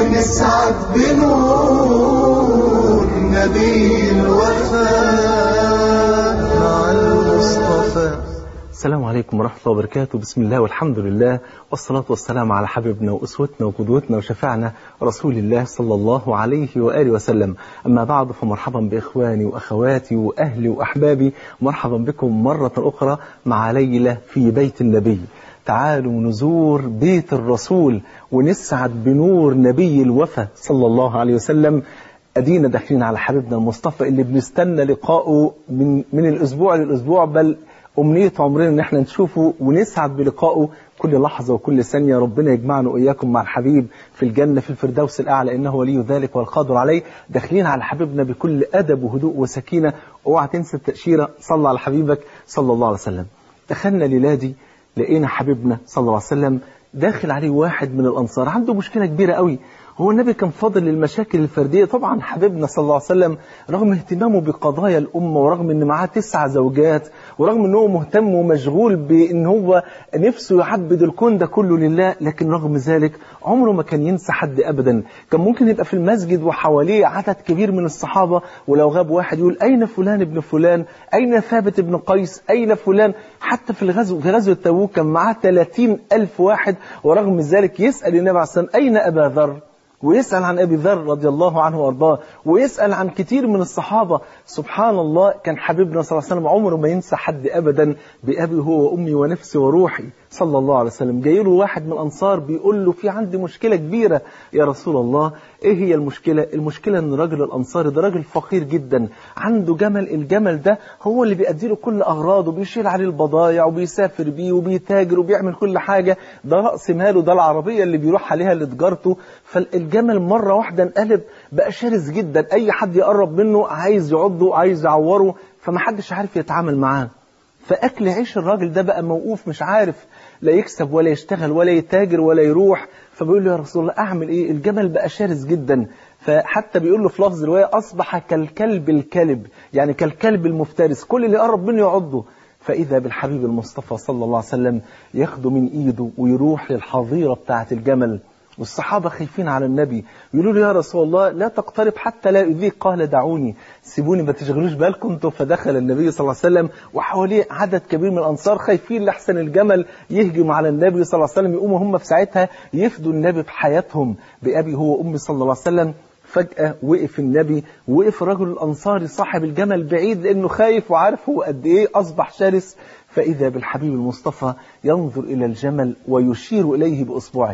ونسعد بنور نبي الوفاء مع المصطفى السلام عليكم ورحمة الله وبركاته بسم الله والحمد لله والصلاة والسلام على حبيبنا وأسوتنا وقدوتنا وشفعنا رسول الله صلى الله عليه وآله وسلم أما بعد فمرحبا بإخواني وأخواتي وأهلي وأحبابي مرحبا بكم مرة أخرى مع ليلة في بيت النبي تعالوا نزور بيت الرسول ونسعد بنور نبي الوفا صلى الله عليه وسلم أدينا داخلين على حبيبنا المصطفى اللي بنستنى لقائه من, من الأسبوع للأسبوع بل أمنية عمرنا إن احنا نشوفه ونسعد بلقائه كل لحظة وكل ثانية ربنا يجمعنا وإياكم مع الحبيب في الجنة في الفردوس الأعلى إنه ولي ذلك والقادر عليه داخلين على حبيبنا بكل أدب وهدوء وسكينة اوعى تنسى التأشيرة صلى على حبيبك صلى الله عليه وسلم دخلنا ليلادي لقينا حبيبنا صلى الله عليه وسلم داخل عليه واحد من الأنصار عنده مشكلة كبيرة قوي هو النبي كان فاضل للمشاكل الفردية طبعا حبيبنا صلى الله عليه وسلم رغم اهتمامه بقضايا الأمة ورغم ان معاه تسع زوجات ورغم ان هو مهتم ومشغول بان هو نفسه يعبد الكون ده كله لله لكن رغم ذلك عمره ما كان ينسى حد أبدا كان ممكن يبقى في المسجد وحواليه عدد كبير من الصحابة ولو غاب واحد يقول أين فلان ابن فلان أين ثابت ابن قيس أين فلان حتى في الغزو في غزوة تبوك كان معاه 30 ألف واحد ورغم ذلك يسأل النبي عليه الصلاة والسلام أين أبا ذر ويسأل عن أبي ذر رضي الله عنه وأرضاه ويسأل عن كتير من الصحابة سبحان الله كان حبيبنا صلى الله عليه وسلم عمره ما ينسى حد أبدا بأبي هو وأمي ونفسي وروحي صلى الله عليه وسلم جاي له واحد من الأنصار بيقول له في عندي مشكلة كبيرة يا رسول الله إيه هي المشكلة المشكلة أن راجل الأنصاري ده راجل فقير جدا عنده جمل الجمل ده هو اللي بيأدي له كل أغراضه بيشيل عليه البضايع وبيسافر بيه وبيتاجر وبيعمل كل حاجة ده رأس ماله ده العربية اللي بيروح عليها لتجارته فالجمل مرة واحدة انقلب بقى شرس جدا أي حد يقرب منه عايز يعضه عايز يعوره فمحدش عارف يتعامل معاه فأكل عيش الراجل ده بقى موقوف مش عارف لا يكسب ولا يشتغل ولا يتاجر ولا يروح فبيقول له يا رسول الله أعمل إيه الجمل بقى شرس جدا فحتى بيقول له في لفظ الرواية أصبح كالكلب الكلب يعني كالكلب المفترس كل اللي يقرب منه يعضه فإذا بالحبيب المصطفى صلى الله عليه وسلم ياخده من إيده ويروح للحظيرة بتاعة الجمل والصحابة خايفين على النبي يقولوا له يا رسول الله لا تقترب حتى لا يؤذيك قال دعوني سيبوني ما تشغلوش بالكم انتم فدخل النبي صلى الله عليه وسلم وحواليه عدد كبير من الأنصار خايفين لحسن الجمل يهجم على النبي صلى الله عليه وسلم يقوموا هم في ساعتها يفدوا النبي بحياتهم بأبي هو وأمي صلى الله عليه وسلم فجأة وقف النبي وقف الرجل الأنصاري صاحب الجمل بعيد لأنه خايف وعارف هو قد إيه أصبح شرس فإذا بالحبيب المصطفى ينظر إلى الجمل ويشير إليه بإصبعه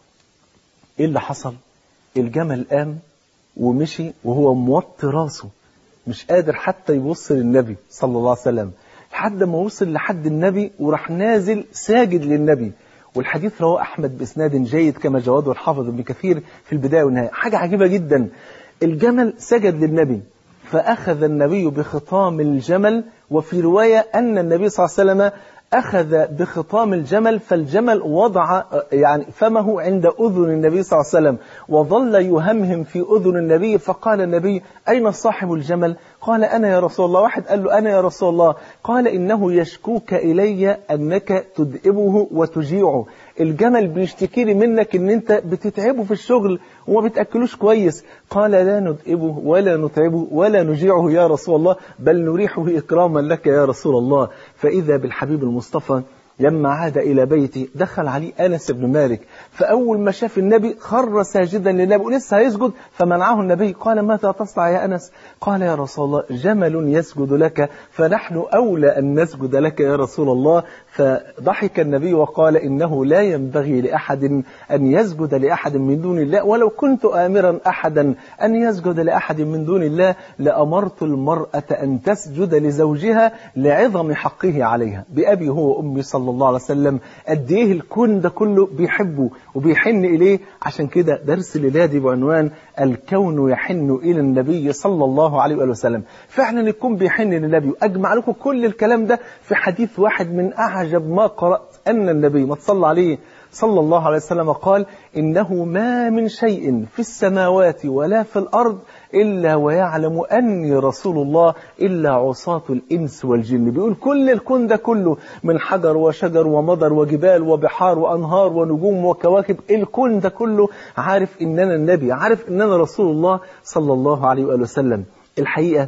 ايه اللي حصل الجمل قام ومشي وهو موطي راسه مش قادر حتى يبص للنبي صلى الله عليه وسلم لحد ما وصل لحد النبي وراح نازل ساجد للنبي والحديث رواه أحمد بإسناد جيد كما جواده الحافظ ابن كثير في البداية والنهاية حاجة عجيبة جدا الجمل سجد للنبي فأخذ النبي بخطام الجمل وفي رواية أن النبي صلى الله عليه وسلم أخذ بخطام الجمل فالجمل وضع يعني فمه عند أذن النبي صلى الله عليه وسلم وظل يهمهم في أذن النبي فقال النبي أين صاحب الجمل قال أنا يا رسول الله واحد قال له أنا يا رسول الله قال إنه يشكوك إلي أنك تدئبه وتجيعه الجمل بيشتكي لي منك ان انت بتتعبه في الشغل وما بتأكلوش كويس قال لا ندئبه ولا نتعبه ولا نجيعه يا رسول الله بل نريحه إكراما لك يا رسول الله فإذا بالحبيب المصطفى لما عاد إلى بيته دخل عليه أنس بن مالك فأول ما شاف النبي خر ساجدا للنبي ولسه هيسجد فمنعه النبي قال ماذا تصنع يا أنس قال يا رسول الله جمل يسجد لك فنحن أولى أن نسجد لك يا رسول الله فضحك النبي وقال إنه لا ينبغي لأحد أن يسجد لأحد من دون الله ولو كنت آمرا أحدا أن يسجد لأحد من دون الله لأمرت المرأة أن تسجد لزوجها لعظم حقه عليها بأبي هو أمي صلى الله عليه وسلم قد إيه الكون ده كله بيحبه وبيحن إليه عشان كده درس الليلة بعنوان الكون يحن إلى النبي صلى الله عليه وآله وسلم فعلا الكون بيحن للنبي وأجمع لكم كل الكلام ده في حديث واحد من أعجب ما قرأت أن النبي ما تصلى عليه صلى الله عليه وسلم قال إنه ما من شيء في السماوات ولا في الأرض إلا ويعلم أني رسول الله إلا عصاة الإنس والجن بيقول كل الكون ده كله من حجر وشجر ومضر وجبال وبحار وأنهار ونجوم وكواكب الكون ده كله عارف إن أنا النبي عارف إن أنا رسول الله صلى الله عليه وآله وسلم الحقيقة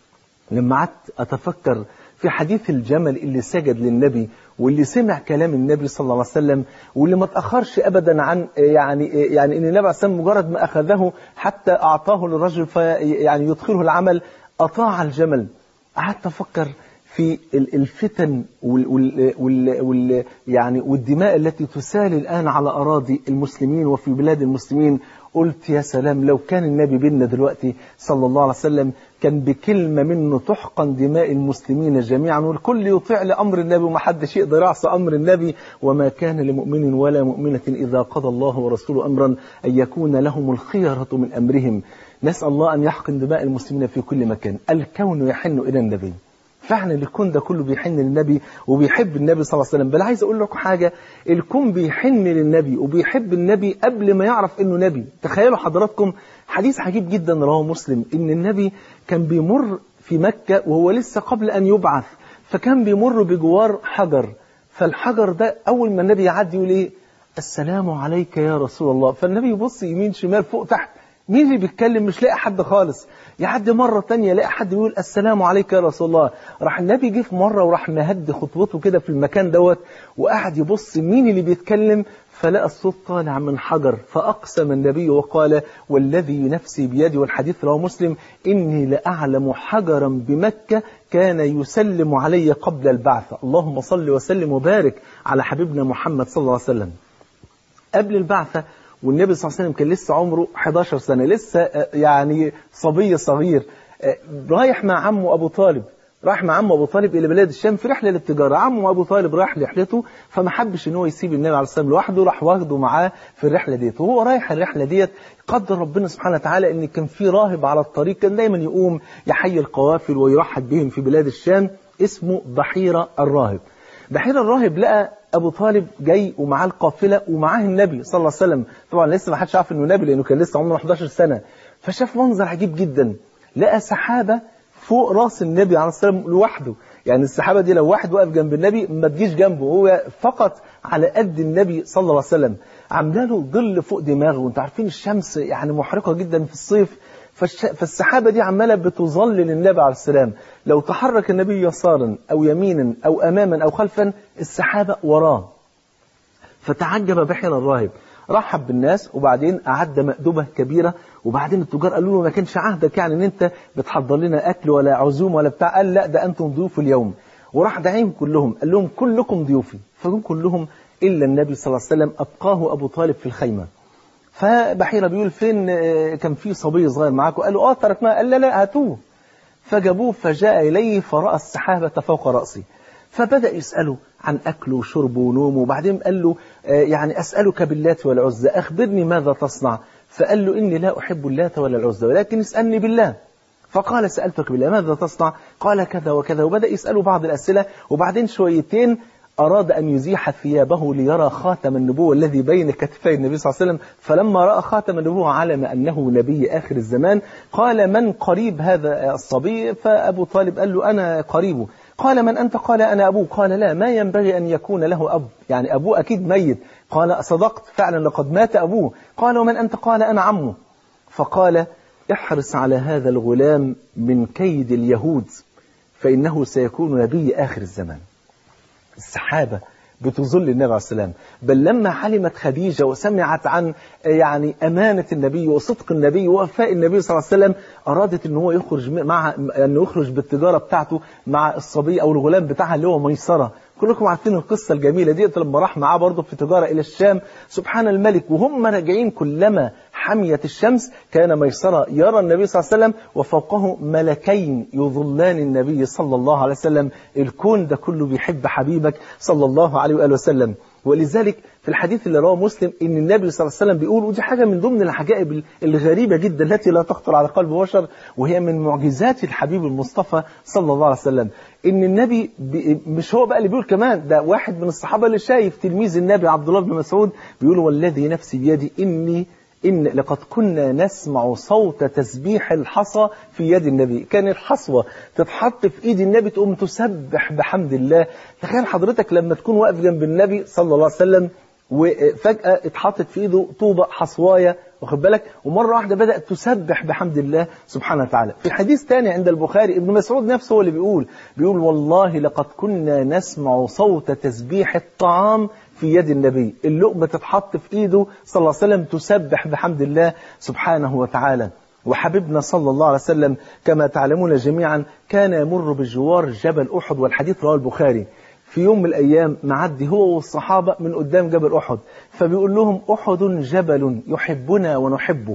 لما قعدت أتفكر في حديث الجمل اللي سجد للنبي واللي سمع كلام النبي صلى الله عليه وسلم واللي ما تأخرش أبدا عن يعني يعني إن النبي عليه الصلاة والسلام مجرد ما أخذه حتى أعطاه للرجل في يعني يدخله العمل أطاع الجمل قعدت أفكر في الفتن وال وال وال وال يعني والدماء التي تسال الآن على أراضي المسلمين وفي بلاد المسلمين قلت يا سلام لو كان النبي بينا دلوقتي صلى الله عليه وسلم كان بكلمة منه تحقن دماء المسلمين جميعا والكل يطيع لأمر النبي وما حدش يقدر يعصى أمر النبي وما كان لمؤمن ولا مؤمنة إذا قضى الله ورسوله أمرا أن يكون لهم الخيرة من أمرهم نسأل الله أن يحقن دماء المسلمين في كل مكان الكون يحن إلى النبي فعلا الكون ده كله بيحن للنبي وبيحب النبي صلى الله عليه وسلم بل عايز اقول لكم حاجه الكون بيحن للنبي وبيحب النبي قبل ما يعرف انه نبي تخيلوا حضراتكم حديث عجيب جدا رواه مسلم ان النبي كان بيمر في مكه وهو لسه قبل ان يبعث فكان بيمر بجوار حجر فالحجر ده اول ما النبي يعدي يقول ايه السلام عليك يا رسول الله فالنبي يبص يمين شمال فوق تحت مين اللي بيتكلم مش لاقي حد خالص يعدي مرة تانية يلاقي حد بيقول السلام عليك يا رسول الله راح النبي جه في مرة وراح مهد خطوته كده في المكان دوت وقعد يبص مين اللي بيتكلم فلقى الصوت طالع من حجر فأقسم النبي وقال والذي نفسي بيدي والحديث رواه مسلم إني لأعلم حجرا بمكة كان يسلم علي قبل البعثة اللهم صل وسلم وبارك على حبيبنا محمد صلى الله عليه وسلم قبل البعثة والنبي صلى الله عليه وسلم كان لسه عمره 11 سنة لسه يعني صبي صغير رايح مع عمه أبو طالب راح مع عمه أبو طالب إلى بلاد الشام في رحلة للتجارة عمه أبو طالب راح رحلته فما حبش إن هو يسيب النبي عليه الصلاة والسلام لوحده راح واخده معاه في الرحلة ديت وهو رايح الرحلة ديت قدر ربنا سبحانه وتعالى إن كان في راهب على الطريق كان دايما يقوم يحيي القوافل ويرحب بهم في بلاد الشام اسمه بحيرة الراهب بحيرة الراهب لقى أبو طالب جاي ومعاه القافلة ومعاه النبي صلى الله عليه وسلم طبعا لسه ما حدش عارف إنه نبي لأنه كان لسه عمره 11 سنة فشاف منظر عجيب جدا لقى سحابة فوق راس النبي عليه الصلاة والسلام لوحده يعني السحابة دي لو واحد واقف جنب النبي ما تجيش جنبه هو فقط على قد النبي صلى الله عليه وسلم عامله له ظل فوق دماغه وانتوا عارفين الشمس يعني محرقة جدا في الصيف فالسحابة دي عمالة بتظلل النبي عليه السلام لو تحرك النبي يسارا أو يمينا أو أماما أو خلفا السحابة وراه فتعجب بحر الراهب رحب بالناس وبعدين أعد مأدبة كبيرة وبعدين التجار قالوا له ما كانش عهدك يعني ان انت بتحضر لنا اكل ولا عزوم ولا بتاع قال لا ده انتم ضيوف اليوم وراح دعيهم كلهم قال لهم كلكم ضيوفي فجم كلهم الا النبي صلى الله عليه وسلم ابقاه ابو طالب في الخيمه فبحيرة بيقول فين كان في صبي صغير معاكم قالوا اه تركناه قال لا لا هاتوه فجابوه فجاء إليه فرأى السحابة فوق رأسه فبدأ يسأله عن أكله وشربه ونومه وبعدين قال له يعني أسألك باللات والعزى أخبرني ماذا تصنع فقال له إني لا أحب اللات ولا العزى ولكن اسألني بالله فقال سألتك بالله ماذا تصنع قال كذا وكذا وبدأ يسأله بعض الأسئلة وبعدين شويتين أراد أن يزيح ثيابه ليرى خاتم النبوة الذي بين كتفي النبي صلى الله عليه وسلم فلما رأى خاتم النبوة علم أنه نبي آخر الزمان قال من قريب هذا الصبي فأبو طالب قال له أنا قريبه قال من أنت قال أنا أبوه قال لا ما ينبغي أن يكون له أب يعني أبوه أكيد ميت قال صدقت فعلا لقد مات أبوه قال ومن أنت قال أنا عمه فقال احرص على هذا الغلام من كيد اليهود فإنه سيكون نبي آخر الزمان السحابة بتظل النبي عليه السلام بل لما علمت خديجة وسمعت عن يعني أمانة النبي وصدق النبي ووفاء النبي صلى الله عليه وسلم أرادت أن هو يخرج مع أنه يخرج بالتجارة بتاعته مع الصبي أو الغلام بتاعها اللي هو ميسرة كلكم عارفين القصة الجميلة دي لما راح معاه برضه في تجارة إلى الشام سبحان الملك وهم راجعين كلما حميت الشمس كان ميسرة يرى النبي صلى الله عليه وسلم وفوقه ملكين يظلان النبي صلى الله عليه وسلم الكون ده كله بيحب حبيبك صلى الله عليه وآله وسلم ولذلك في الحديث اللي رواه مسلم ان النبي صلى الله عليه وسلم بيقول ودي حاجه من ضمن العجائب الغريبه جدا التي لا تخطر على قلب بشر وهي من معجزات الحبيب المصطفى صلى الله عليه وسلم ان النبي مش هو بقى اللي بيقول كمان ده واحد من الصحابه اللي شايف تلميذ النبي عبد الله بن مسعود بيقول والذي نفسي بيدي اني إن لقد كنا نسمع صوت تسبيح الحصى في يد النبي كان الحصوة تتحط في إيد النبي تقوم تسبح بحمد الله تخيل حضرتك لما تكون واقف جنب النبي صلى الله عليه وسلم وفجأة اتحطت في ايده طوبة حصواية واخد بالك ومرة واحدة بدأت تسبح بحمد الله سبحانه وتعالى في حديث تاني عند البخاري ابن مسعود نفسه هو اللي بيقول بيقول والله لقد كنا نسمع صوت تسبيح الطعام في يد النبي اللقمة تتحط في ايده صلى الله عليه وسلم تسبح بحمد الله سبحانه وتعالى وحبيبنا صلى الله عليه وسلم كما تعلمون جميعا كان يمر بجوار جبل أحد والحديث رواه البخاري في يوم من الأيام معدي هو والصحابة من قدام جبل أحد فبيقول لهم أحد جبل يحبنا ونحبه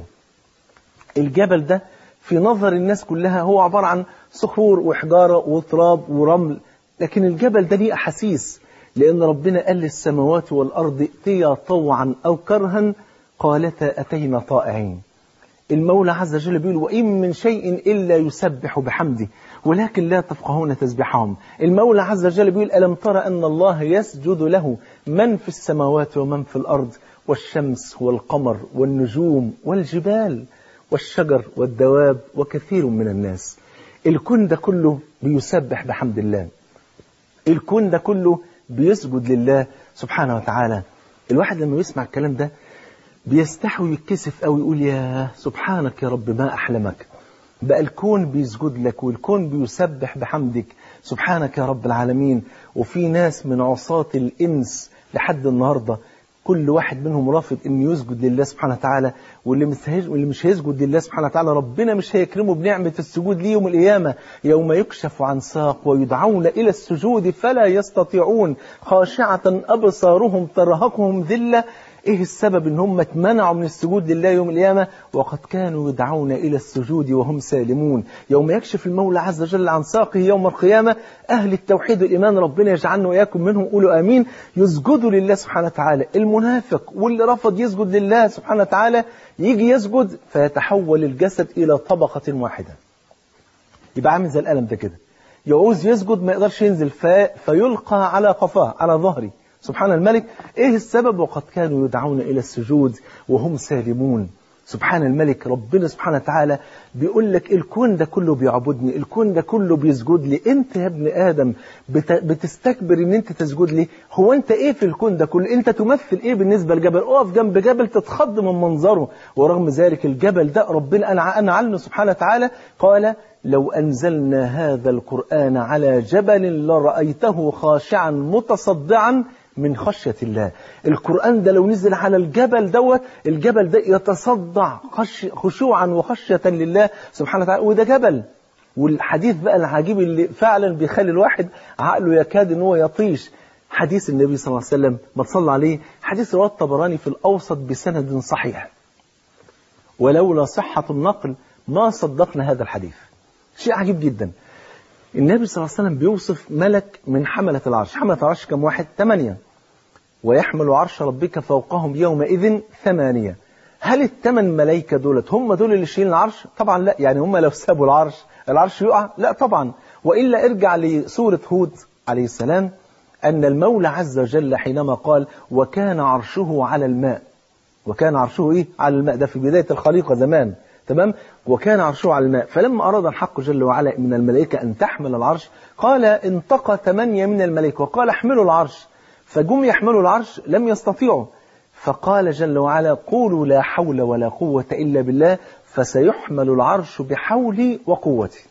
الجبل ده في نظر الناس كلها هو عبارة عن صخور وحجارة وتراب ورمل لكن الجبل ده ليه أحاسيس لأن ربنا قال للسماوات والأرض ائتيا طوعا أو كرها قالتا أتينا طائعين المولى عز وجل بيقول وإن من شيء إلا يسبح بحمده ولكن لا تفقهون تسبحهم المولى عز وجل بيقول ألم ترى أن الله يسجد له من في السماوات ومن في الأرض والشمس والقمر والنجوم والجبال والشجر والدواب وكثير من الناس الكون ده كله بيسبح بحمد الله الكون ده كله بيسجد لله سبحانه وتعالى الواحد لما يسمع الكلام ده بيستحوي ويتكسف أو يقول يا سبحانك يا رب ما أحلمك بقى الكون بيسجد لك والكون بيسبح بحمدك سبحانك يا رب العالمين وفي ناس من عصاة الإنس لحد النهاردة كل واحد منهم رافض انه يسجد لله سبحانه وتعالى واللي مش واللي مش هيسجد لله سبحانه وتعالى ربنا مش هيكرمه بنعمة السجود ليه يوم القيامة يوم يكشف عن ساق ويدعون إلى السجود فلا يستطيعون خاشعة أبصارهم ترهقهم ذلة ايه السبب ان هم اتمنعوا من السجود لله يوم القيامة وقد كانوا يدعون الى السجود وهم سالمون يوم يكشف المولى عز وجل عن ساقه يوم القيامة اهل التوحيد والايمان ربنا يجعلنا واياكم منهم قولوا امين يسجدوا لله سبحانه وتعالى المنافق واللي رفض يسجد لله سبحانه وتعالى يجي يسجد فيتحول الجسد الى طبقة واحدة يبقى عامل زي القلم ده كده يعوز يسجد ما يقدرش ينزل فيلقى على قفاه على ظهري سبحان الملك ايه السبب وقد كانوا يدعون الى السجود وهم سالمون سبحان الملك ربنا سبحانه وتعالى بيقول لك الكون ده كله بيعبدني الكون ده كله بيسجد لي انت يا ابن ادم بتستكبر ان انت تسجد لي هو انت ايه في الكون ده كله انت تمثل ايه بالنسبه لجبل اقف جنب جبل تتخض من منظره ورغم ذلك الجبل ده ربنا انا انا عنه سبحانه وتعالى قال لو أنزلنا هذا القرآن على جبل لرأيته خاشعا متصدعا من خشية الله القرآن ده لو نزل على الجبل دوت الجبل ده يتصدع خش خشوعا وخشية لله سبحانه وتعالى وده جبل والحديث بقى العجيب اللي فعلا بيخلي الواحد عقله يكاد ان هو يطيش حديث النبي صلى الله عليه وسلم ما تصلى عليه حديث رواه الطبراني في الأوسط بسند صحيح ولولا صحة النقل ما صدقنا هذا الحديث شيء عجيب جدا النبي صلى الله عليه وسلم بيوصف ملك من حملة العرش حملة العرش كم واحد ثمانية ويحمل عرش ربك فوقهم يومئذ ثمانية هل الثمان ملايكة دولت هم دول اللي شايلين العرش طبعا لا يعني هم لو سابوا العرش العرش يقع لا طبعا وإلا ارجع لسورة هود عليه السلام أن المولى عز وجل حينما قال وكان عرشه على الماء وكان عرشه إيه على الماء ده في بداية الخليقة زمان تمام وكان عرشه على الماء فلما أراد الحق جل وعلا من الملائكة أن تحمل العرش قال انتقى ثمانية من الملائكة وقال احملوا العرش فجم يحملوا العرش لم يستطيعوا فقال جل وعلا قولوا لا حول ولا قوة إلا بالله فسيحمل العرش بحولي وقوتي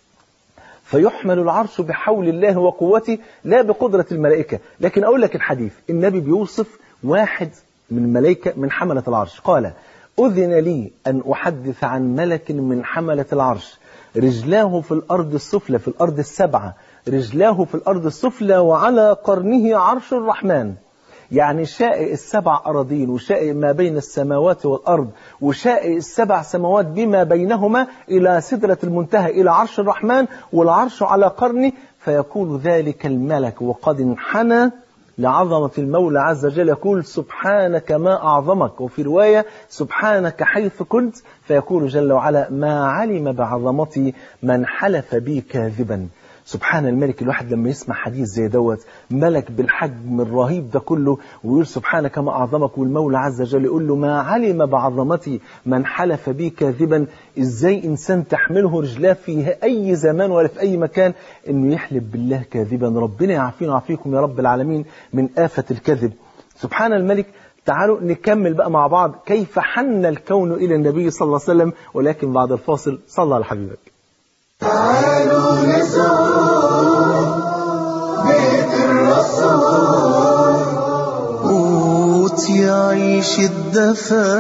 فيحمل العرش بحول الله وقوته لا بقدرة الملائكة لكن أقول لك الحديث النبي بيوصف واحد من الملائكة من حملة العرش قال أذن لي أن أحدث عن ملك من حملة العرش رجلاه في الأرض السفلى في الأرض السبعة رجلاه في الأرض السفلى وعلى قرنه عرش الرحمن يعني شائع السبع أراضين وشائع ما بين السماوات والأرض وشائع السبع سماوات بما بينهما إلى سدرة المنتهى إلى عرش الرحمن والعرش على قرنه فيقول ذلك الملك وقد انحنى لعظمة المولى عز وجل يقول سبحانك ما أعظمك وفي رواية سبحانك حيث كنت فيقول جل وعلا ما علم بعظمتي من حلف بي كاذبا سبحان الملك الواحد لما يسمع حديث زي دوت ملك بالحجم الرهيب ده كله ويقول سبحانك ما أعظمك والمولى عز وجل يقول له ما علم بعظمتي من حلف بي كاذبا إزاي إنسان تحمله رجلاه في أي زمان ولا في أي مكان إنه يحلف بالله كاذبا ربنا يعافينا ويعافيكم يا رب العالمين من آفة الكذب سبحان الملك تعالوا نكمل بقى مع بعض كيف حن الكون إلى النبي صلى الله عليه وسلم ولكن بعد الفاصل صلى على حبيبك تعالوا نزور بيت الرسول قوت يعيش الدفا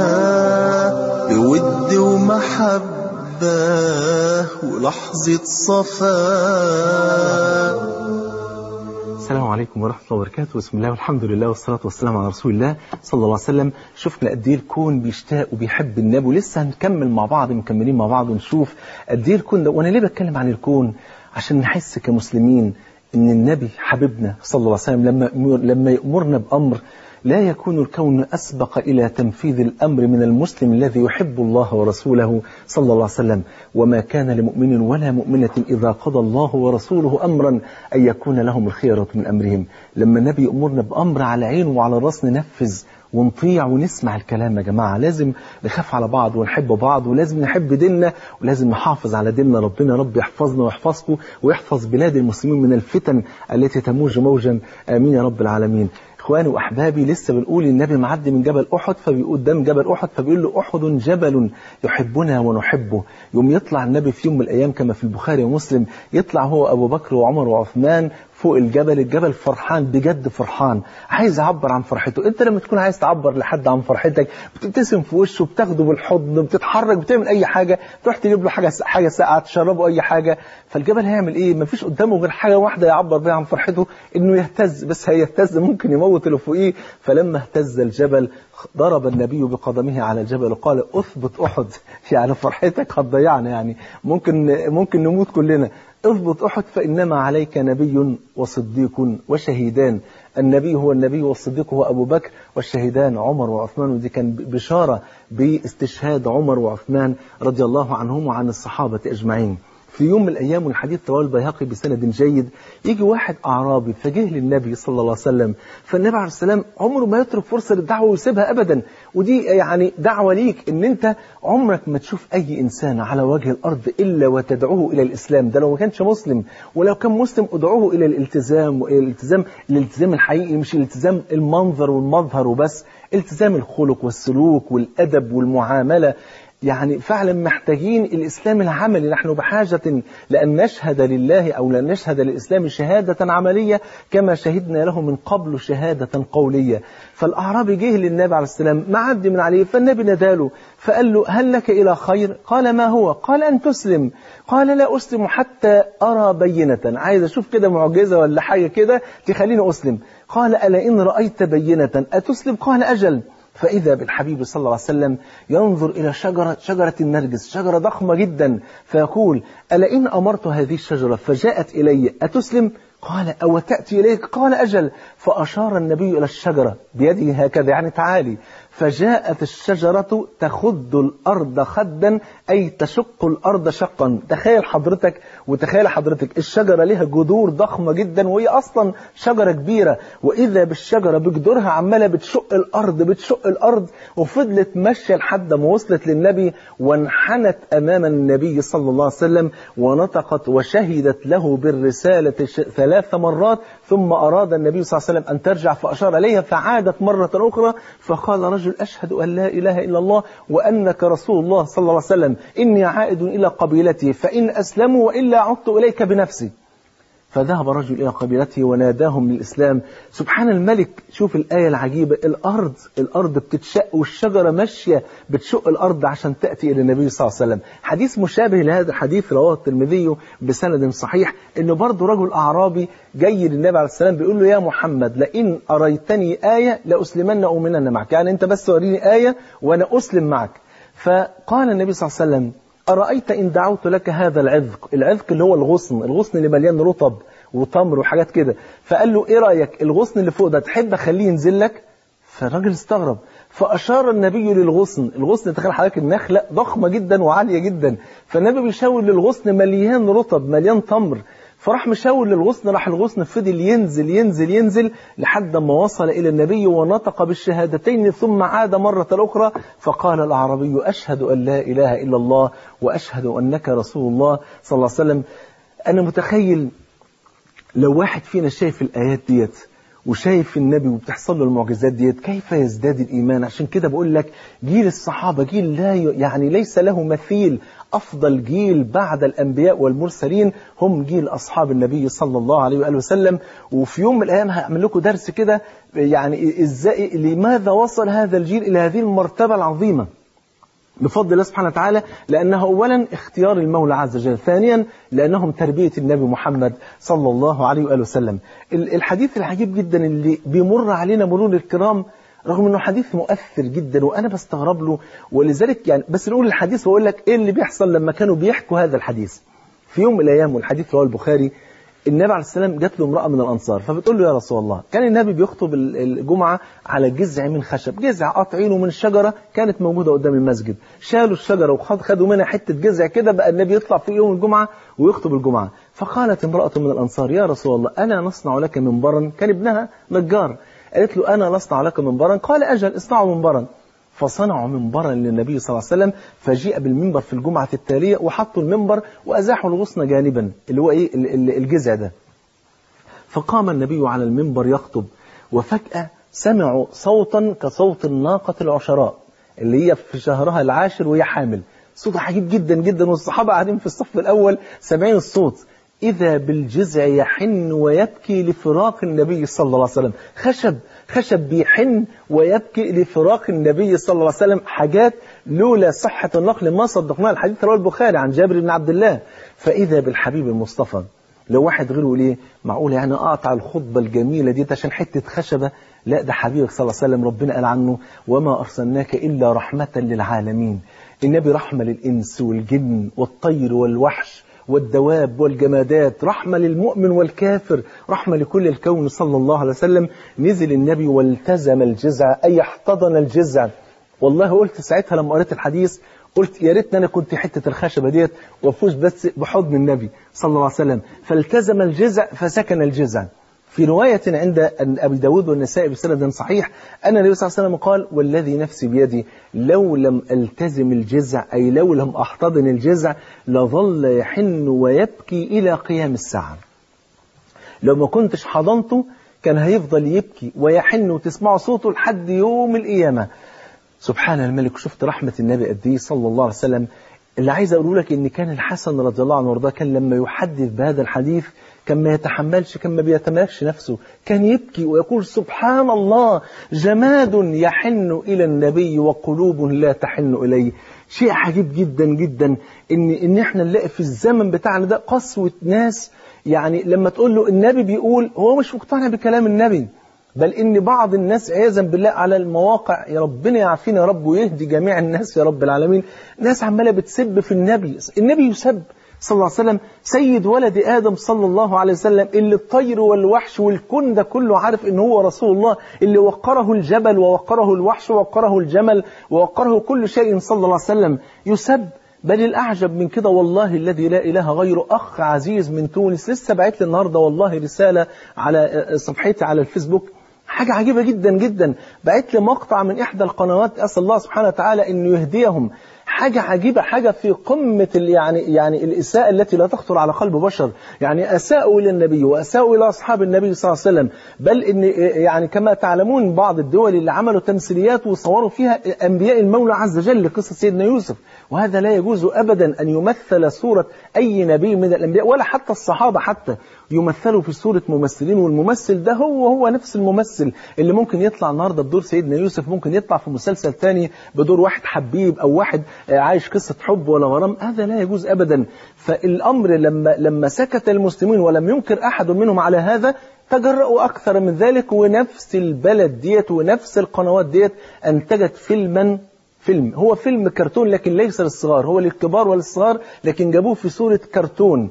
بود ومحبة ولحظة صفا السلام عليكم ورحمة الله وبركاته بسم الله والحمد لله والصلاة والسلام على رسول الله صلى الله عليه وسلم شفنا قد ايه الكون بيشتاق وبيحب النبي ولسه هنكمل مع بعض مكملين مع بعض ونشوف قد ايه الكون ده وانا ليه بتكلم عن الكون عشان نحس كمسلمين ان النبي حبيبنا صلى الله عليه وسلم لما لما يأمرنا بأمر لا يكون الكون أسبق إلى تنفيذ الأمر من المسلم الذي يحب الله ورسوله صلى الله عليه وسلم وما كان لمؤمن ولا مؤمنة إذا قضى الله ورسوله أمرا أن يكون لهم الخيرة من أمرهم لما النبي يأمرنا بأمر على عين وعلى الراس ننفذ ونطيع ونسمع الكلام يا جماعة لازم نخاف على بعض ونحب بعض ولازم نحب ديننا ولازم نحافظ على ديننا ربنا رب يحفظنا ويحفظكم ويحفظ بلاد المسلمين من الفتن التي تموج موجا آمين يا رب العالمين اخواني واحبابي لسه بنقول النبي معدي من جبل احد فبيقول قدام جبل احد فبيقول له احد جبل يحبنا ونحبه يوم يطلع النبي في يوم من الايام كما في البخاري ومسلم يطلع هو ابو بكر وعمر وعثمان فوق الجبل الجبل فرحان بجد فرحان عايز يعبر عن فرحته انت لما تكون عايز تعبر لحد عن فرحتك بتبتسم في وشه بتاخده بالحضن بتتحرك بتعمل اي حاجه تروح تجيب له حاجه حاجه ساقعه تشربه اي حاجه فالجبل هيعمل ايه مفيش قدامه غير حاجه واحده يعبر بيها عن فرحته انه يهتز بس هيهتز ممكن يموت اللي فوقيه فلما اهتز الجبل ضرب النبي بقدمه على الجبل وقال اثبت احد يعني فرحتك هتضيعنا يعني ممكن ممكن نموت كلنا اثبت احد فانما عليك نبي وصديق وشهيدان النبي هو النبي والصديق هو ابو بكر والشهيدان عمر وعثمان ودي كان بشاره باستشهاد عمر وعثمان رضي الله عنهم وعن الصحابه اجمعين في يوم من الأيام والحديث رواه البيهقي بسند جيد يجي واحد أعرابي فجه للنبي صلى الله عليه وسلم فالنبي عليه السلام عمره ما يترك فرصة للدعوة ويسيبها أبدا ودي يعني دعوة ليك إن أنت عمرك ما تشوف أي إنسان على وجه الأرض إلا وتدعوه إلى الإسلام ده لو ما كانش مسلم ولو كان مسلم ادعوه إلى الالتزام وإلى الالتزام الالتزام الحقيقي مش الالتزام المنظر والمظهر وبس التزام الخلق والسلوك والأدب والمعاملة يعني فعلا محتاجين الإسلام العملي نحن بحاجة لأن نشهد لله أو لأن نشهد للإسلام شهادة عملية كما شهدنا له من قبل شهادة قولية فالأعرابي جه للنبي عليه السلام معدي من عليه فالنبي ناداله فقال له هل لك إلى خير قال ما هو قال أن تسلم قال لا أسلم حتى أرى بينة عايز أشوف كده معجزة ولا حاجة كده تخليني أسلم قال ألا إن رأيت بينة أتسلم قال أجل فإذا بالحبيب صلى الله عليه وسلم ينظر إلى شجرة شجرة النرجس شجرة ضخمة جدا فيقول ألا إن أمرت هذه الشجرة فجاءت إلي أتسلم قال أو تأتي إليك قال أجل فأشار النبي إلى الشجرة بيده هكذا يعني تعالي فجاءت الشجرة تخد الأرض خدا أي تشق الأرض شقا تخيل حضرتك وتخيل حضرتك الشجرة لها جذور ضخمة جدا وهي أصلا شجرة كبيرة وإذا بالشجرة بجذورها عمالة بتشق الأرض بتشق الأرض وفضلت ماشية لحد ما وصلت للنبي وانحنت أمام النبي صلى الله عليه وسلم ونطقت وشهدت له بالرسالة ثلاث مرات ثم أراد النبي صلى الله عليه وسلم أن ترجع فأشار إليها فعادت مرة أخرى فقال رجل أشهد أن لا إله إلا الله وأنك رسول الله صلى الله عليه وسلم إني عائد إلى قبيلتي فإن أسلموا وإلا عدت إليك بنفسي فذهب رجل إلى قبيلته وناداهم للإسلام سبحان الملك شوف الآية العجيبة الأرض الأرض بتتشق والشجرة ماشية بتشق الأرض عشان تأتي إلى النبي صلى الله عليه وسلم حديث مشابه لهذا الحديث رواه الترمذي بسند صحيح إنه برضه رجل أعرابي جاي للنبي عليه السلام بيقول له يا محمد لئن أريتني آية لأسلمن أؤمنن معك يعني أنت بس وريني آية وأنا أسلم معك فقال النبي صلى الله عليه وسلم أرأيت إن دعوت لك هذا العذق العذق اللي هو الغصن الغصن اللي مليان رطب وتمر وحاجات كده فقال له إيه رأيك الغصن اللي فوق ده تحب أخليه ينزل لك فالراجل استغرب فأشار النبي للغصن الغصن تخيل حضرتك النخلة ضخمة جدا وعالية جدا فالنبي بيشاور للغصن مليان رطب مليان تمر فراح مشاور للغصن راح الغصن فضل ينزل ينزل ينزل لحد ما وصل إلى النبي ونطق بالشهادتين ثم عاد مرة أخرى فقال الأعرابي أشهد أن لا إله إلا الله وأشهد أنك رسول الله صلى الله عليه وسلم أنا متخيل لو واحد فينا شايف الآيات ديت وشايف النبي وبتحصل له المعجزات ديت كيف يزداد الإيمان عشان كده بقول لك جيل الصحابة جيل لا ي... يعني ليس له مثيل أفضل جيل بعد الأنبياء والمرسلين هم جيل أصحاب النبي صلى الله عليه وآله وسلم وفي يوم من الأيام هعمل لكم درس كده يعني إزاي لماذا وصل هذا الجيل إلى هذه المرتبة العظيمة بفضل الله سبحانه وتعالى لأنه أولا اختيار المولى عز وجل ثانيا لأنهم تربية النبي محمد صلى الله عليه وآله وسلم الحديث العجيب جدا اللي بيمر علينا مرور الكرام رغم انه حديث مؤثر جدا وانا بستغرب له ولذلك يعني بس نقول الحديث واقول لك ايه اللي بيحصل لما كانوا بيحكوا هذا الحديث في يوم من الايام والحديث رواه البخاري النبي عليه السلام جات له امراه من الانصار فبتقول له يا رسول الله كان النبي بيخطب الجمعه على جذع من خشب جذع قاطعينه من شجره كانت موجوده قدام المسجد شالوا الشجره وخدوا منها حته جذع كده بقى النبي يطلع في يوم الجمعه ويخطب الجمعه فقالت امراه من الانصار يا رسول الله انا نصنع لك منبرا كان ابنها نجار قالت له أنا نصنع لك منبرا قال أجل اصنعوا منبرا فصنعوا منبرا للنبي صلى الله عليه وسلم فجيء بالمنبر في الجمعة التالية وحطوا المنبر وأزاحوا الغصن جانبا اللي هو إيه الجذع ده فقام النبي على المنبر يخطب وفجأة سمعوا صوتا كصوت الناقة العشراء اللي هي في شهرها العاشر وهي حامل صوت عجيب جدا جدا والصحابة قاعدين في الصف الأول سامعين الصوت إذا بالجذع يحن ويبكي لفراق النبي صلى الله عليه وسلم خشب خشب بيحن ويبكي لفراق النبي صلى الله عليه وسلم حاجات لولا صحة النقل ما صدقناها الحديث رواه البخاري عن جابر بن عبد الله فإذا بالحبيب المصطفى لو واحد غيره ليه معقول يعني أقطع الخطبة الجميلة دي عشان حتة خشبة لا ده حبيبك صلى الله عليه وسلم ربنا قال عنه وما أرسلناك إلا رحمة للعالمين النبي رحمة للإنس والجن والطير والوحش والدواب والجمادات رحمة للمؤمن والكافر رحمة لكل الكون صلى الله عليه وسلم نزل النبي والتزم الجزع أي احتضن الجزع والله قلت ساعتها لما قريت الحديث قلت يا ريتني انا كنت حته الخشبه ديت وافوز بس بحضن النبي صلى الله عليه وسلم فالتزم الجزع فسكن الجزع في رواية عند أبي داود والنسائي بسند صحيح أن النبي صلى الله عليه وسلم قال والذي نفسي بيدي لو لم ألتزم الجزع أي لو لم أحتضن الجزع لظل يحن ويبكي إلى قيام الساعة لو ما كنتش حضنته كان هيفضل يبكي ويحن وتسمعوا صوته لحد يوم القيامة سبحان الملك شفت رحمة النبي قد ايه صلى الله عليه وسلم اللي عايز أقوله لك إن كان الحسن رضي الله عنه وارضاه كان لما يحدث بهذا الحديث كان ما يتحملش كان ما بيتمالكش نفسه كان يبكي ويقول سبحان الله جماد يحن إلى النبي وقلوب لا تحن إليه شيء عجيب جدا جدا إن, إن إحنا نلاقي في الزمن بتاعنا ده قسوة ناس يعني لما تقول له النبي بيقول هو مش مقتنع بكلام النبي بل ان بعض الناس عياذا بالله على المواقع يا ربنا يعافينا يا رب ويهدي جميع الناس يا رب العالمين ناس عماله بتسب في النبي النبي يسب صلى الله عليه وسلم سيد ولد آدم صلى الله عليه وسلم اللي الطير والوحش والكون ده كله عارف ان هو رسول الله اللي وقره الجبل ووقره الوحش ووقره الجمل ووقره كل شيء صلى الله عليه وسلم يسب بل الأعجب من كده والله الذي لا إله غيره أخ عزيز من تونس لسه بعت لي النهاردة والله رسالة على صفحتي على الفيسبوك حاجة عجيبة جدا جدا بعت لي مقطع من إحدى القنوات أسأل الله سبحانه وتعالى أن يهديهم حاجة عجيبة حاجة في قمة يعني يعني الإساءة التي لا تخطر على قلب بشر يعني أساءوا إلى النبي وأساءوا إلى أصحاب النبي صلى الله عليه وسلم بل إن يعني كما تعلمون بعض الدول اللي عملوا تمثيليات وصوروا فيها أنبياء المولى عز وجل لقصة سيدنا يوسف وهذا لا يجوز أبدا أن يمثل صورة أي نبي من الأنبياء ولا حتى الصحابة حتى يمثلوا في صورة ممثلين والممثل ده هو هو نفس الممثل اللي ممكن يطلع النهارده بدور سيدنا يوسف ممكن يطلع في مسلسل ثاني بدور واحد حبيب أو واحد عايش قصة حب ولا غرام هذا لا يجوز أبدا فالأمر لما لما سكت المسلمين ولم ينكر أحد منهم على هذا تجرأوا أكثر من ذلك ونفس البلد ديت ونفس القنوات ديت أنتجت فيلما فيلم هو فيلم كرتون لكن ليس للصغار هو للكبار وللصغار لكن جابوه في صورة كرتون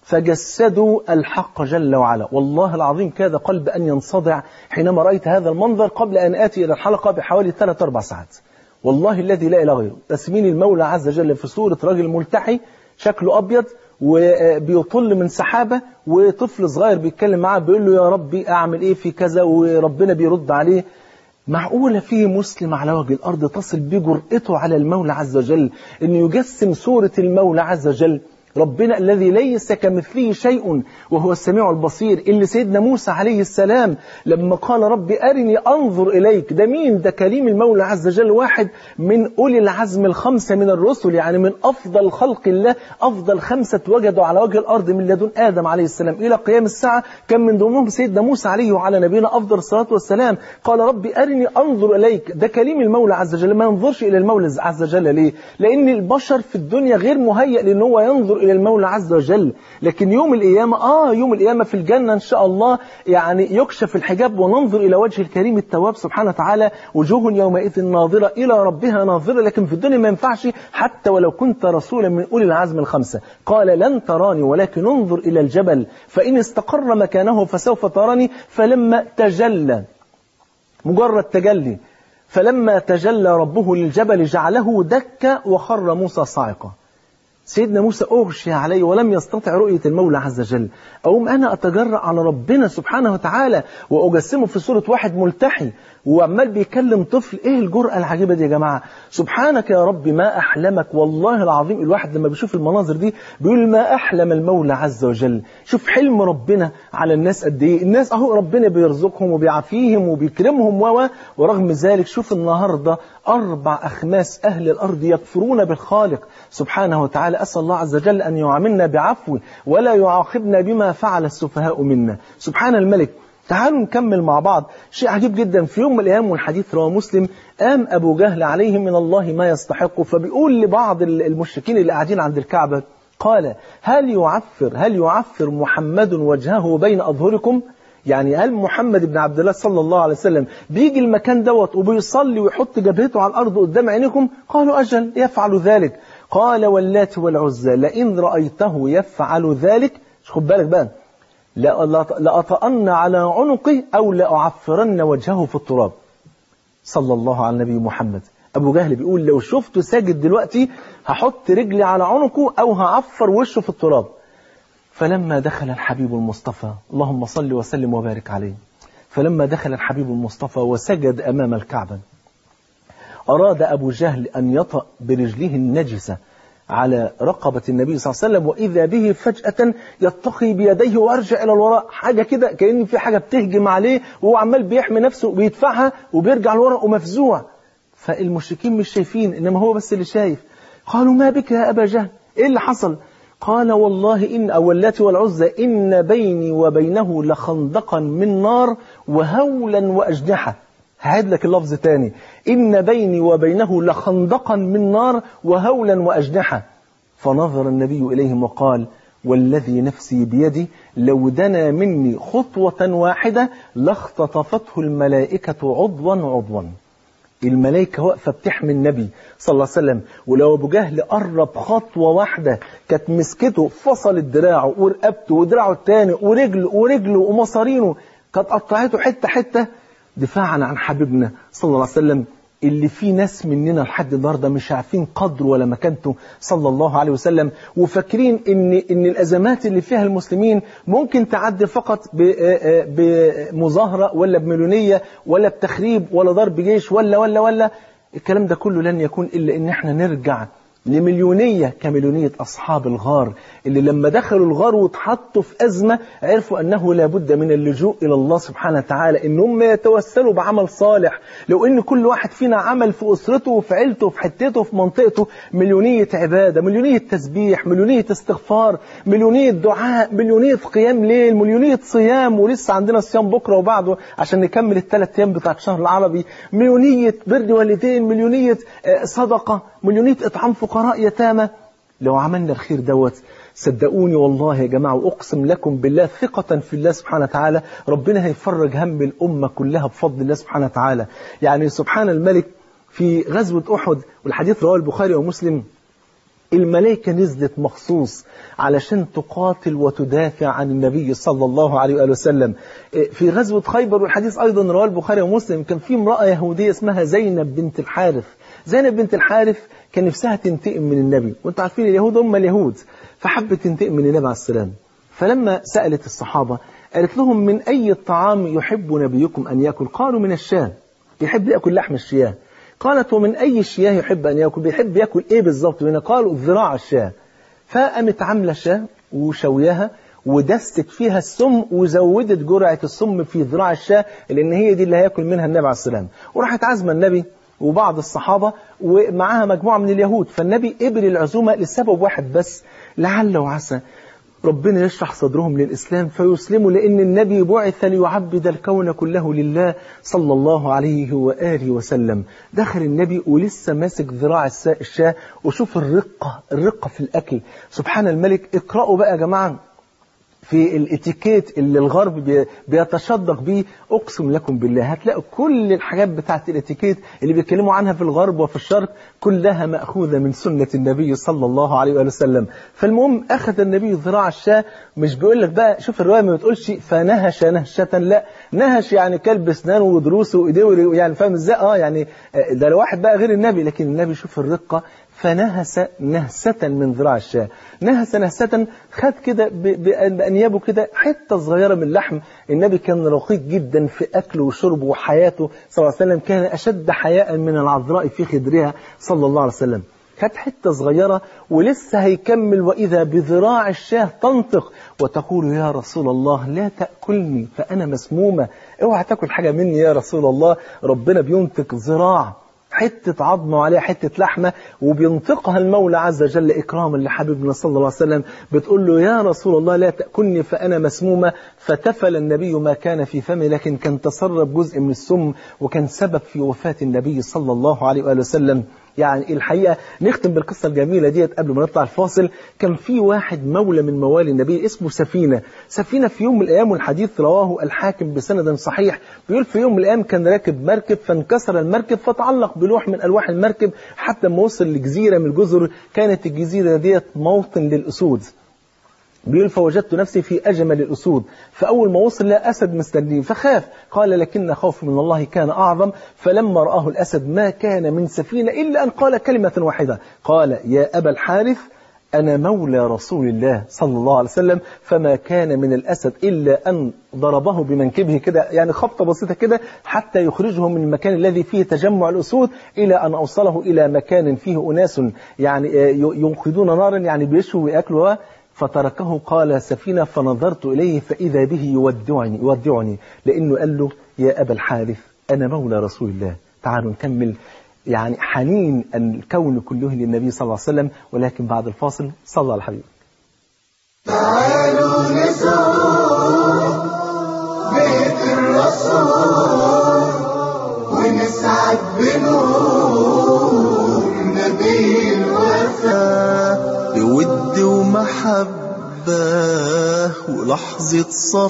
فجسدوا الحق جل وعلا والله العظيم كاد قلب أن ينصدع حينما رأيت هذا المنظر قبل أن آتي إلى الحلقة بحوالي 3-4 ساعات والله الذي لا إله غيره رسمين المولى عز وجل في صورة رجل ملتحي شكله أبيض وبيطل من سحابة وطفل صغير بيتكلم معاه بيقول له يا ربي أعمل إيه في كذا وربنا بيرد عليه معقولة في مسلم على وجه الأرض تصل بجرأته على المولى عز وجل أنه يجسم صورة المولى عز وجل ربنا الذي ليس كمثله شيء وهو السميع البصير اللي سيدنا موسى عليه السلام لما قال ربي أرني أنظر إليك ده مين ده كريم المولى عز وجل واحد من أولي العزم الخمسة من الرسل يعني من أفضل خلق الله أفضل خمسة وجدوا على وجه الأرض من لدن آدم عليه السلام إلى قيام الساعة كان من ضمنهم سيدنا موسى عليه وعلى نبينا أفضل الصلاة والسلام قال ربي أرني أنظر إليك ده كريم المولى عز وجل ما ينظرش إلى المولى عز وجل ليه لأن البشر في الدنيا غير مهيئ لأن هو ينظر إلى المولى عز وجل لكن يوم القيامة آه يوم القيامة في الجنة إن شاء الله يعني يكشف الحجاب وننظر إلى وجه الكريم التواب سبحانه وتعالى وجوه يومئذ ناظرة إلى ربها ناظرة لكن في الدنيا ما ينفعش حتى ولو كنت رسولا من أولي العزم الخمسة قال لن تراني ولكن انظر إلى الجبل فإن استقر مكانه فسوف تراني فلما تجلى مجرد تجلي فلما تجلى ربه للجبل جعله دكا وخر موسى صاعقا سيدنا موسى أغشي عليه ولم يستطع رؤية المولى عز وجل أقوم أنا أتجرأ على ربنا سبحانه وتعالى وأجسمه في صورة واحد ملتحي وعمال بيكلم طفل إيه الجرأة العجيبة دي يا جماعة سبحانك يا رب ما أحلمك والله العظيم الواحد لما بيشوف المناظر دي بيقول ما أحلم المولى عز وجل شوف حلم ربنا على الناس قد إيه الناس أهو ربنا بيرزقهم وبيعافيهم وبيكرمهم و ورغم ذلك شوف النهاردة أربع أخماس أهل الأرض يكفرون بالخالق سبحانه وتعالى أسأل الله عز وجل أن يعاملنا بعفو ولا يعاقبنا بما فعل السفهاء منا سبحان الملك تعالوا نكمل مع بعض شيء عجيب جدا في يوم من الأيام والحديث رواه مسلم قام أبو جهل عليه من الله ما يستحق فبيقول لبعض المشركين اللي قاعدين عند الكعبة قال هل يعفر هل يعفر محمد وجهه بين أظهركم يعني هل محمد بن عبد الله صلى الله عليه وسلم بيجي المكان دوت وبيصلي ويحط جبهته على الأرض قدام عينكم قالوا أجل يفعل ذلك قال واللات والعزى لئن رأيته يفعل ذلك خد بالك بقى لأطأن على عنقه أو لأعفرن وجهه في التراب صلى الله على النبي محمد أبو جهل بيقول لو شفته ساجد دلوقتي هحط رجلي على عنقه أو هعفر وشه في التراب فلما دخل الحبيب المصطفى اللهم صل وسلم وبارك عليه فلما دخل الحبيب المصطفى وسجد أمام الكعبة أراد أبو جهل أن يطأ برجله النجسة على رقبة النبي صلى الله عليه وسلم وإذا به فجأة يتقي بيديه ويرجع إلى الوراء حاجة كده كأن في حاجة بتهجم عليه وهو عمال بيحمي نفسه وبيدفعها وبيرجع لورا ومفزوع فالمشركين مش شايفين إنما هو بس اللي شايف قالوا ما بك يا أبا جهل إيه اللي حصل قال والله إن أولات والعزى إن بيني وبينه لخندقا من نار وهولا وأجنحة هعيد لك اللفظ تاني إن بيني وبينه لخندقا من نار وهولا وأجنحة فنظر النبي إليهم وقال والذي نفسي بيدي لو دنا مني خطوة واحدة لاختطفته الملائكة عضوا عضوا الملائكة واقفة بتحمي النبي صلى الله عليه وسلم ولو أبو جهل قرب خطوة واحدة كانت مسكته فصلت دراعه ورقبته ودراعه التاني ورجله ورجله ومصارينه كانت قطعته حتة حتة دفاعا عن حبيبنا صلى الله عليه وسلم اللي في ناس مننا لحد النهارده مش عارفين قدره ولا مكانته صلى الله عليه وسلم وفاكرين ان ان الازمات اللي فيها المسلمين ممكن تعدي فقط بمظاهره ولا بمليونيه ولا بتخريب ولا ضرب جيش ولا ولا ولا الكلام ده كله لن يكون الا ان احنا نرجع لمليونية كمليونية أصحاب الغار اللي لما دخلوا الغار واتحطوا في أزمة عرفوا أنه لابد من اللجوء إلى الله سبحانه وتعالى إن هم يتوسلوا بعمل صالح لو إن كل واحد فينا عمل في أسرته وفي عيلته وفي حتته وفي منطقته مليونية عبادة مليونية تسبيح مليونية استغفار مليونية دعاء مليونية قيام ليل مليونية صيام ولسه عندنا صيام بكرة وبعده عشان نكمل الثلاث أيام بتاع الشهر العربي مليونية بر والدين مليونية صدقة مليونية إطعام فقراء يتامى لو عملنا الخير دوت صدقوني والله يا جماعة وأقسم لكم بالله ثقة في الله سبحانه وتعالى ربنا هيفرج هم الأمة كلها بفضل الله سبحانه وتعالى يعني سبحان الملك في غزوة أحد والحديث رواه البخاري ومسلم الملائكة نزلت مخصوص علشان تقاتل وتدافع عن النبي صلى الله عليه وآله وسلم في غزوة خيبر والحديث أيضا رواه البخاري ومسلم كان في امرأة يهودية اسمها زينب بنت الحارث زينب بنت الحارث كان نفسها تنتقم من النبي وانتوا عارفين اليهود هم اليهود فحبت تنتقم من النبي عليه السلام فلما سألت الصحابة قالت لهم من أي الطعام يحب نبيكم أن يأكل قالوا من الشاه يحب يأكل لحم الشياه قالت ومن أي الشياه يحب أن يأكل بيحب يأكل إيه بالظبط هنا قالوا ذراع الشاه فقامت عاملة شاه وشوياها ودست فيها السم وزودت جرعة السم في ذراع الشاه لأن هي دي اللي هياكل منها النبي عليه السلام وراحت عازمة النبي وبعض الصحابة ومعاها مجموعة من اليهود فالنبي قبل العزومة لسبب واحد بس لعل وعسى ربنا يشرح صدرهم للإسلام فيسلموا لأن النبي بعث ليعبد الكون كله لله صلى الله عليه وآله وسلم دخل النبي ولسه ماسك ذراع الشاه وشوف الرقة الرقة في الأكل سبحان الملك اقرأوا بقى يا جماعة في الاتيكيت اللي الغرب بيتشدق بيه اقسم لكم بالله هتلاقوا كل الحاجات بتاعت الاتيكيت اللي بيتكلموا عنها في الغرب وفي الشرق كلها مأخوذة من سنة النبي صلى الله عليه وآله وسلم فالمهم أخذ النبي ذراع الشاة مش بيقول لك بقى شوف الرواية ما بتقولش فنهش نهشة لا نهش يعني كلب اسنانه ودروسه وايديه يعني فاهم ازاي اه يعني ده الواحد بقى غير النبي لكن النبي شوف الرقة فنهس نهسة من ذراع الشاة نهس نهسة خد كده بأنيابه كده حتة صغيرة من اللحم النبي كان رقيق جدا في أكله وشربه وحياته صلى الله عليه وسلم كان أشد حياء من العذراء في خدرها صلى الله عليه وسلم خد حتة صغيرة ولسه هيكمل وإذا بذراع الشاه تنطق وتقول يا رسول الله لا تأكلني فأنا مسمومة اوعى تاكل حاجة مني يا رسول الله ربنا بينطق ذراع حتة عظمة وعليها حتة لحمة وبينطقها المولى عز وجل إكراما لحبيبنا صلى الله عليه وسلم بتقول له يا رسول الله لا تأكلني فأنا مسمومة فتفل النبي ما كان في فمه لكن كان تسرب جزء من السم وكان سبب في وفاة النبي صلى الله عليه وآله وسلم يعني الحقيقة نختم بالقصة الجميلة ديت قبل ما نطلع الفاصل كان في واحد مولى من موالي النبي اسمه سفينة سفينة في يوم من الأيام والحديث رواه الحاكم بسند صحيح بيقول في يوم من الأيام كان راكب مركب فانكسر المركب فتعلق بلوح من ألواح المركب حتى ما وصل لجزيرة من الجزر كانت الجزيرة ديت موطن للأسود بيقول فوجدت نفسي في أجمل الأسود فأول ما وصل لا أسد مستنيه فخاف قال لكن خوفي من الله كان أعظم فلما رآه الأسد ما كان من سفينة إلا أن قال كلمة واحدة قال يا أبا الحارث أنا مولى رسول الله صلى الله عليه وسلم فما كان من الأسد إلا أن ضربه بمنكبه كده يعني خبطة بسيطة كده حتى يخرجه من المكان الذي فيه تجمع الأسود إلى أن أوصله إلى مكان فيه أناس يعني ينقذون نارا يعني بيشوا ويأكلوا فتركه قال سفينة فنظرت إليه فإذا به يودعني, يودعني لأنه قال له يا أبا الحارث أنا مولى رسول الله تعالوا نكمل يعني حنين الكون كله للنبي صلى الله عليه وسلم ولكن بعد الفاصل صلى على حبيبه تعالوا نزور بيت الرسول ونسعد بنور نبي الوفاء بود ومحبة ولحظة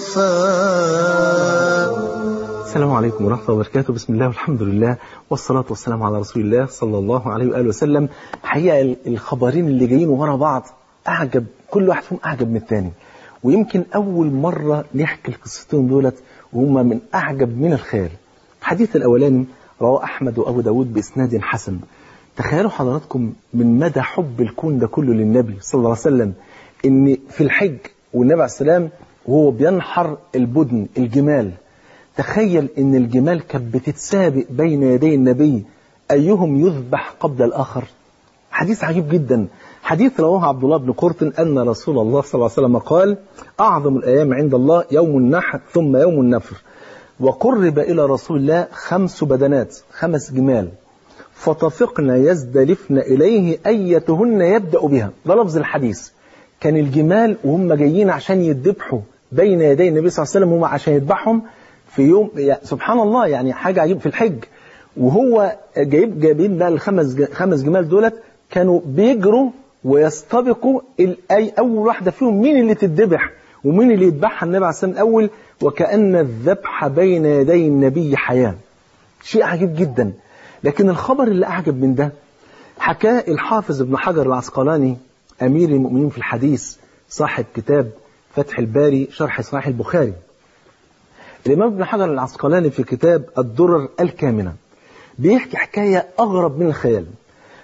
صفاء السلام عليكم ورحمة الله وبركاته بسم الله والحمد لله والصلاة والسلام على رسول الله صلى الله عليه وآله وسلم حقيقة الخبرين اللي جايين ورا بعض أعجب كل واحد فيهم أعجب من الثاني ويمكن أول مرة نحكي القصتين دولت وهم من أعجب من الخيال الحديث الأولاني رواه أحمد وأبو داود بإسناد حسن تخيلوا حضراتكم من مدى حب الكون ده كله للنبي صلى الله عليه وسلم إن في الحج والنبي عليه السلام وهو بينحر البدن الجمال تخيل ان الجمال كانت بتتسابق بين يدي النبي ايهم يذبح قبل الاخر حديث عجيب جدا حديث رواه عبد الله بن قرطن ان رسول الله صلى الله عليه وسلم قال اعظم الايام عند الله يوم النحر ثم يوم النفر وقرب الى رسول الله خمس بدنات خمس جمال فطفقن يزدلفن اليه ايتهن يبدا بها ده لفظ الحديث كان الجمال وهم جايين عشان يذبحوا بين يدي النبي صلى الله عليه وسلم هم عشان يذبحهم في يوم يعني سبحان الله يعني حاجة عجيب في الحج وهو جايب جايبين بقى الخمس خمس جمال دولت كانوا بيجروا ويستبقوا اي اول واحده فيهم مين اللي تتذبح ومين اللي يذبحها النبي عليه الصلاه والسلام الاول وكأن الذبح بين يدي النبي حياه شيء عجيب جدا لكن الخبر اللي اعجب من ده حكاه الحافظ ابن حجر العسقلاني امير المؤمنين في الحديث صاحب كتاب فتح الباري شرح صحيح البخاري الإمام ابن حجر العسقلاني في كتاب الدرر الكامنة بيحكي حكاية أغرب من الخيال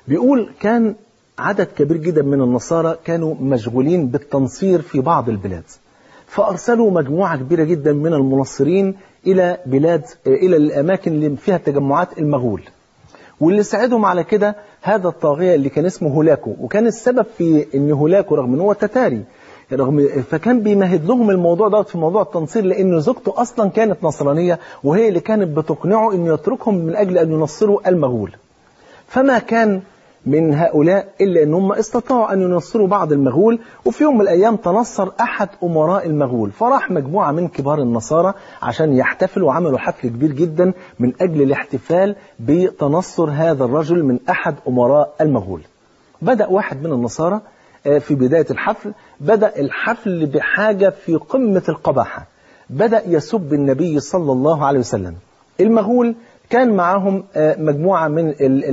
بيقول كان عدد كبير جدا من النصارى كانوا مشغولين بالتنصير في بعض البلاد فأرسلوا مجموعة كبيرة جدا من المنصرين إلى بلاد إلى الأماكن اللي فيها تجمعات المغول واللي ساعدهم على كده هذا الطاغية اللي كان اسمه هولاكو وكان السبب في ان هولاكو رغم ان هو تتاري رغم فكان بيمهد لهم الموضوع ده في موضوع التنصير لان زوجته اصلا كانت نصرانيه وهي اللي كانت بتقنعه انه يتركهم من اجل ان ينصروا المغول. فما كان من هؤلاء الا ان هم استطاعوا ان ينصروا بعض المغول وفي يوم من الايام تنصر احد امراء المغول فراح مجموعه من كبار النصارى عشان يحتفلوا وعملوا حفل كبير جدا من اجل الاحتفال بتنصر هذا الرجل من احد امراء المغول. بدا واحد من النصارى في بداية الحفل بدأ الحفل بحاجة في قمة القباحة بدأ يسب النبي صلى الله عليه وسلم المغول كان معهم مجموعة من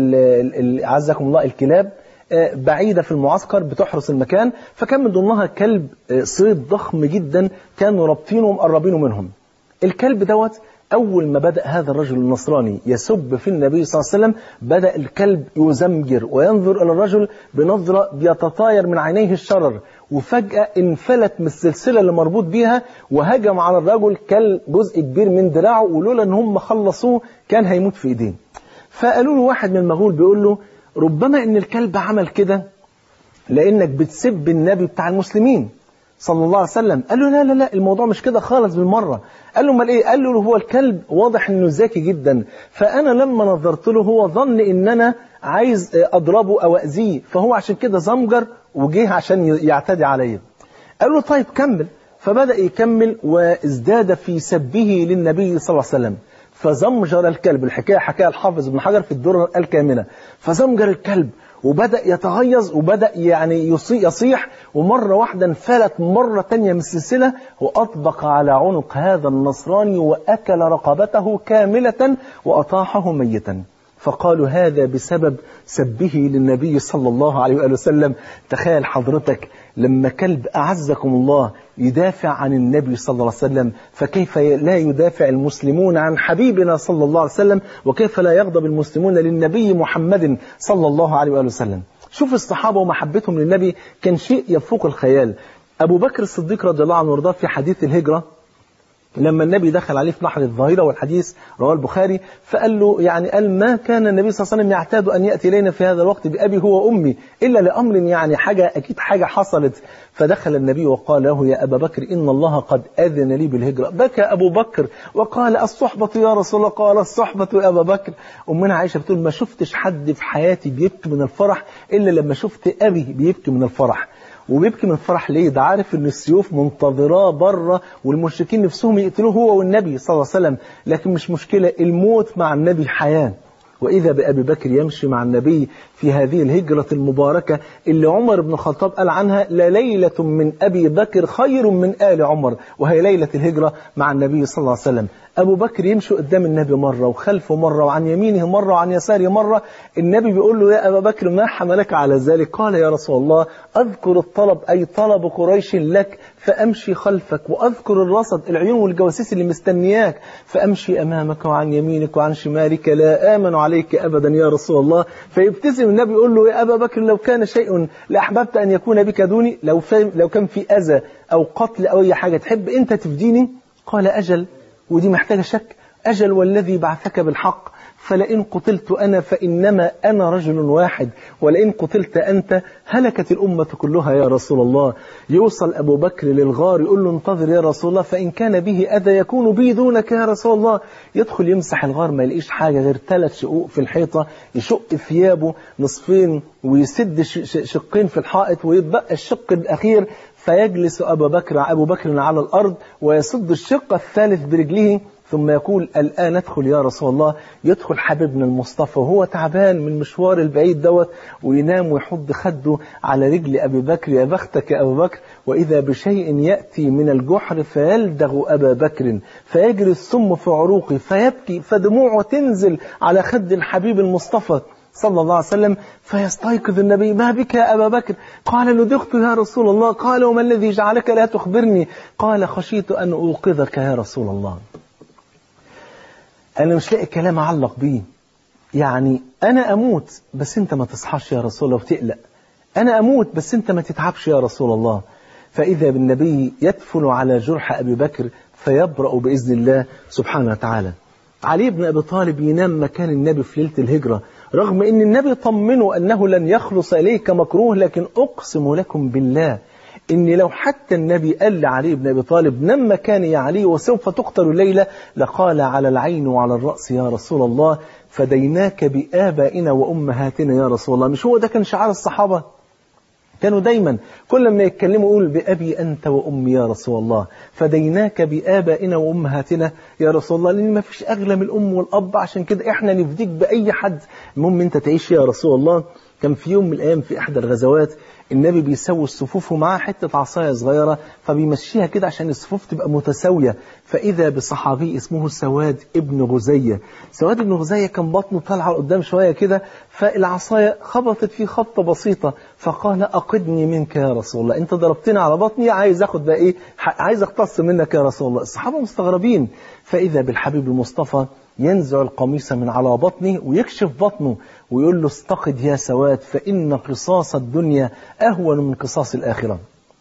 عزكم الله الكلاب بعيدة في المعسكر بتحرس المكان فكان من ضمنها كلب صيد ضخم جدا كانوا رابطينه ومقربينه منهم الكلب دوت أول ما بدأ هذا الرجل النصراني يسب في النبي صلى الله عليه وسلم بدأ الكلب يزمجر وينظر إلى الرجل بنظرة بيتطاير من عينيه الشرر وفجأة انفلت من السلسلة اللي مربوط بيها وهجم على الرجل كل جزء كبير من دراعه ولولا ان هم خلصوه كان هيموت في ايديه فقالوا له واحد من المغول بيقول له ربما ان الكلب عمل كده لانك بتسب النبي بتاع المسلمين صلى الله عليه وسلم قال له لا لا لا الموضوع مش كده خالص بالمرة قال له امال ايه قال له هو الكلب واضح انه ذكي جدا فانا لما نظرت له هو ظن ان انا عايز اضربه او اذيه فهو عشان كده زمجر وجه عشان يعتدي عليا قال له طيب كمل فبدأ يكمل وازداد في سبه للنبي صلى الله عليه وسلم فزمجر الكلب الحكاية حكاية الحافظ ابن حجر في الدرة الكامنة فزمجر الكلب وبدأ يتغيظ وبدأ يعني يصيح ومرة واحدة انفلت مرة تانية من السلسلة وأطبق على عنق هذا النصراني وأكل رقبته كاملة وأطاحه ميتا فقالوا هذا بسبب سبه للنبي صلى الله عليه وآله وسلم تخيل حضرتك لما كلب أعزكم الله يدافع عن النبي صلى الله عليه وسلم فكيف لا يدافع المسلمون عن حبيبنا صلى الله عليه وسلم وكيف لا يغضب المسلمون للنبي محمد صلى الله عليه وآله وسلم شوف الصحابة ومحبتهم للنبي كان شيء يفوق الخيال أبو بكر الصديق رضي الله عنه وارضاه في حديث الهجرة لما النبي دخل عليه في نحر الظاهرة والحديث رواه البخاري فقال له يعني قال ما كان النبي صلى الله عليه وسلم يعتاد أن يأتي إلينا في هذا الوقت بأبي هو وأمي إلا لأمر يعني حاجة أكيد حاجة حصلت فدخل النبي وقال له يا أبا بكر إن الله قد أذن لي بالهجرة بكى أبو بكر وقال الصحبة يا رسول الله قال الصحبة يا أبا بكر أمنا عائشة بتقول ما شفتش حد في حياتي بيبكي من الفرح إلا لما شفت أبي بيبكي من الفرح وبيبكي من الفرح ليه ده عارف ان السيوف منتظراه بره والمشركين نفسهم يقتلوه هو والنبي صلى الله عليه وسلم لكن مش مشكلة الموت مع النبي حياة وإذا بأبي بكر يمشي مع النبي في هذه الهجرة المباركة اللي عمر بن الخطاب قال عنها لليلة من أبي بكر خير من آل عمر وهي ليلة الهجرة مع النبي صلى الله عليه وسلم أبو بكر يمشي قدام النبي مرة وخلفه مرة وعن يمينه مرة وعن يساره مرة النبي بيقول له يا أبا بكر ما حملك على ذلك قال يا رسول الله أذكر الطلب أي طلب قريش لك فأمشي خلفك وأذكر الرصد العيون والجواسيس اللي مستنياك فأمشي أمامك وعن يمينك وعن شمالك لا آمن عليك أبدا يا رسول الله فيبتسم النبي يقول له يا أبا بكر لو كان شيء لأحببت أن يكون بك دوني لو, لو كان في أذى أو قتل أو أي حاجة تحب أنت تفديني قال أجل ودي محتاجة شك أجل والذي بعثك بالحق فلئن قتلت أنا فإنما أنا رجل واحد ولئن قتلت أنت هلكت الأمة كلها يا رسول الله يوصل أبو بكر للغار يقول له انتظر يا رسول الله فإن كان به أذى يكون بي دونك يا رسول الله يدخل يمسح الغار ما يلاقيش حاجة غير ثلاث شقوق في الحيطة يشق ثيابه نصفين ويسد شقين في الحائط ويتبقى الشق الأخير فيجلس أبو بكر أبو بكر على الأرض ويصد الشق الثالث برجله ثم يقول الآن ادخل يا رسول الله يدخل حبيبنا المصطفى وهو تعبان من مشوار البعيد دوت وينام ويحط خده على رجل أبي بكر يا بختك يا أبو بكر وإذا بشيء يأتي من الجحر فيلدغ أبا بكر فيجري السم في عروقه فيبكي فدموعه تنزل على خد الحبيب المصطفى صلى الله عليه وسلم فيستيقظ النبي ما بك يا أبا بكر قال لدغت يا رسول الله قال وما الذي جعلك لا تخبرني قال خشيت أن أوقظك يا رسول الله أنا مش لاقي كلام أعلق بيه يعني أنا أموت بس أنت ما تصحاش يا رسول الله وتقلق أنا أموت بس أنت ما تتعبش يا رسول الله فإذا بالنبي يدفن على جرح أبي بكر فيبرأ بإذن الله سبحانه وتعالى علي بن أبي طالب ينام مكان النبي في ليلة الهجرة رغم أن النبي طمنه أنه لن يخلص إليك مكروه لكن أقسم لكم بالله إن لو حتى النبي قال لعلي بن أبي طالب نم مكاني يا علي وسوف تقتل الليلة لقال على العين وعلى الرأس يا رسول الله فديناك بآبائنا وأمهاتنا يا رسول الله مش هو ده كان شعار الصحابة كانوا دايما كل ما يتكلموا يقول بأبي أنت وأمي يا رسول الله فديناك بآبائنا وأمهاتنا يا رسول الله لأن ما فيش أغلى من الأم والأب عشان كده إحنا نفديك بأي حد المهم أنت تعيش يا رسول الله كان في يوم من الأيام في إحدى الغزوات النبي بيسوي الصفوف ومعاه حتة عصاية صغيرة فبيمشيها كده عشان الصفوف تبقى متساوية فإذا بصحابي اسمه سواد ابن غزية سواد ابن غزية كان بطنه طالعة قدام شوية كده فالعصاية خبطت فيه خبطة بسيطة فقال أقدني منك يا رسول الله أنت ضربتني على بطني عايز أخد بقى إيه عايز أقتص منك يا رسول الله الصحابة مستغربين فإذا بالحبيب المصطفى ينزع القميص من على بطنه ويكشف بطنه ويقول له استقد يا سواد فإن قصاص الدنيا أهون من قصاص الآخرة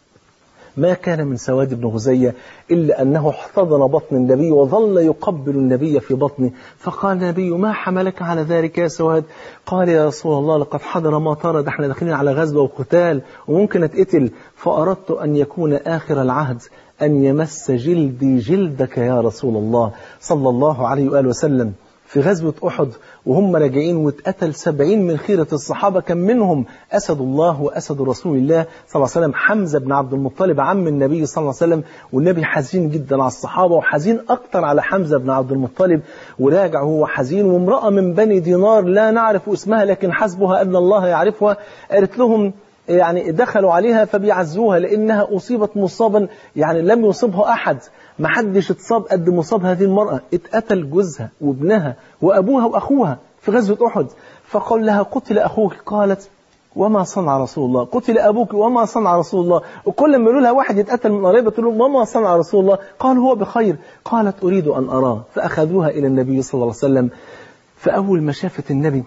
ما كان من سواد بن غزية إلا أنه احتضن بطن النبي وظل يقبل النبي في بطنه فقال النبي ما حملك على ذلك يا سواد قال يا رسول الله لقد حضر ما طرد احنا داخلين على غزوة وقتال وممكن اتقتل فأردت أن يكون آخر العهد أن يمس جلدي جلدك يا رسول الله صلى الله عليه وآله وسلم في غزوة أحد وهم راجعين واتقتل سبعين من خيرة الصحابة كان منهم أسد الله وأسد رسول الله صلى الله عليه وسلم حمزة بن عبد المطلب عم النبي صلى الله عليه وسلم والنبي حزين جدا على الصحابة وحزين أكتر على حمزة بن عبد المطلب وراجع هو حزين وامرأة من بني دينار لا نعرف اسمها لكن حسبها أن الله يعرفها قالت لهم يعني دخلوا عليها فبيعزوها لأنها أصيبت مصابا يعني لم يصبها أحد ما حدش اتصاب قد مصاب هذه المرأة اتقتل جوزها وابنها وأبوها وأخوها في غزوة أحد فقال لها قتل أخوك قالت وما صنع رسول الله قتل أبوك وما صنع رسول الله وكل ما يقول لها واحد يتقتل من قريبة تقول له وما صنع رسول الله قال هو بخير قالت أريد أن أراه فأخذوها إلى النبي صلى الله عليه وسلم فأول ما شافت النبي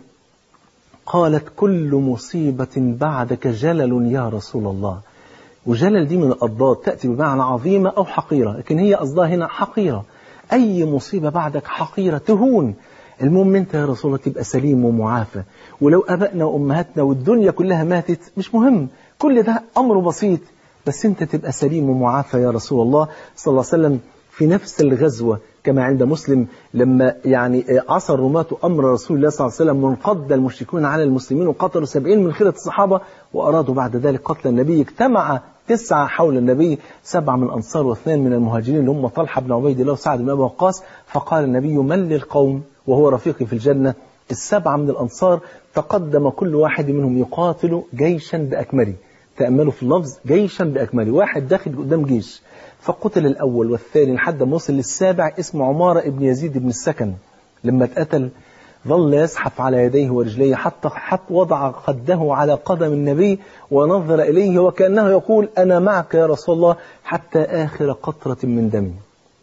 قالت كل مصيبة بعدك جلل يا رسول الله وجلل دي من الأضداد تأتي بمعنى عظيمة أو حقيرة لكن هي قصدها هنا حقيرة أي مصيبة بعدك حقيرة تهون المهم أنت يا رسول الله تبقى سليم ومعافى ولو أبائنا وأمهاتنا والدنيا كلها ماتت مش مهم كل ده أمر بسيط بس أنت تبقى سليم ومعافى يا رسول الله صلى الله عليه وسلم في نفس الغزوة كما عند مسلم لما يعني عصى الرماة أمر رسول الله صلى الله عليه وسلم وانقض المشركون على المسلمين وقتلوا سبعين من خيرة الصحابة وأرادوا بعد ذلك قتل النبي اجتمع تسعة حول النبي سبعة من الأنصار واثنين من المهاجرين اللي هم طلحة بن عبيد الله وسعد بن أبي وقاص فقال النبي من للقوم وهو رفيقي في الجنة السبعة من الأنصار تقدم كل واحد منهم يقاتل جيشا بأكمله تأملوا في اللفظ جيشا بأكمله واحد داخل قدام جيش فقتل الأول والثاني لحد ما وصل للسابع اسمه عمارة ابن يزيد بن السكن لما اتقتل ظل يزحف على يديه ورجليه حتى حتى وضع خده على قدم النبي ونظر إليه وكأنه يقول أنا معك يا رسول الله حتى آخر قطرة من دمي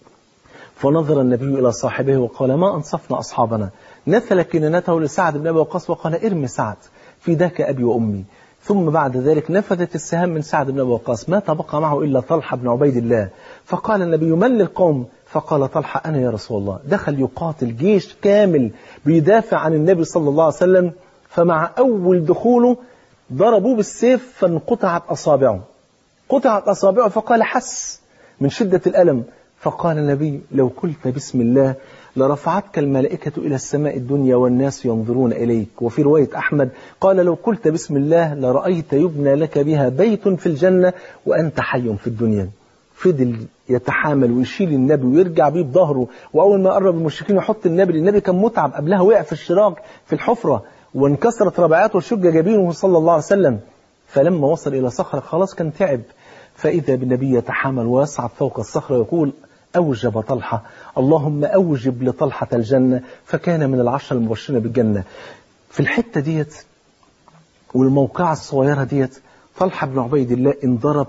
فنظر النبي إلى صاحبه وقال ما أنصفنا أصحابنا نثل كنانته لسعد بن أبي وقاص وقال ارمي سعد في ذاك أبي وأمي ثم بعد ذلك نفذت السهام من سعد بن أبي وقاص ما تبقى معه إلا طلحة بن عبيد الله فقال النبي من للقوم فقال طلحة أنا يا رسول الله دخل يقاتل جيش كامل بيدافع عن النبي صلى الله عليه وسلم فمع أول دخوله ضربوه بالسيف فانقطعت أصابعه قطعت أصابعه فقال حس من شدة الألم فقال النبي لو قلت بسم الله لرفعتك الملائكة إلى السماء الدنيا والناس ينظرون إليك وفي رواية أحمد قال لو قلت بسم الله لرأيت يبنى لك بها بيت في الجنة وأنت حي في الدنيا فضل يتحامل ويشيل النبي ويرجع بيه بظهره وأول ما قرب المشركين يحط النبي النبي كان متعب قبلها وقع في الشراك في الحفرة وانكسرت رباعاته وشج جبينه صلى الله عليه وسلم فلما وصل إلى صخرة خلاص كان تعب فإذا بالنبي يتحامل ويصعد فوق الصخرة ويقول أوجب طلحة اللهم أوجب لطلحة الجنة فكان من العشر المبشرين بالجنة في الحتة ديت والموقعة الصغيرة ديت طلحة بن عبيد الله انضرب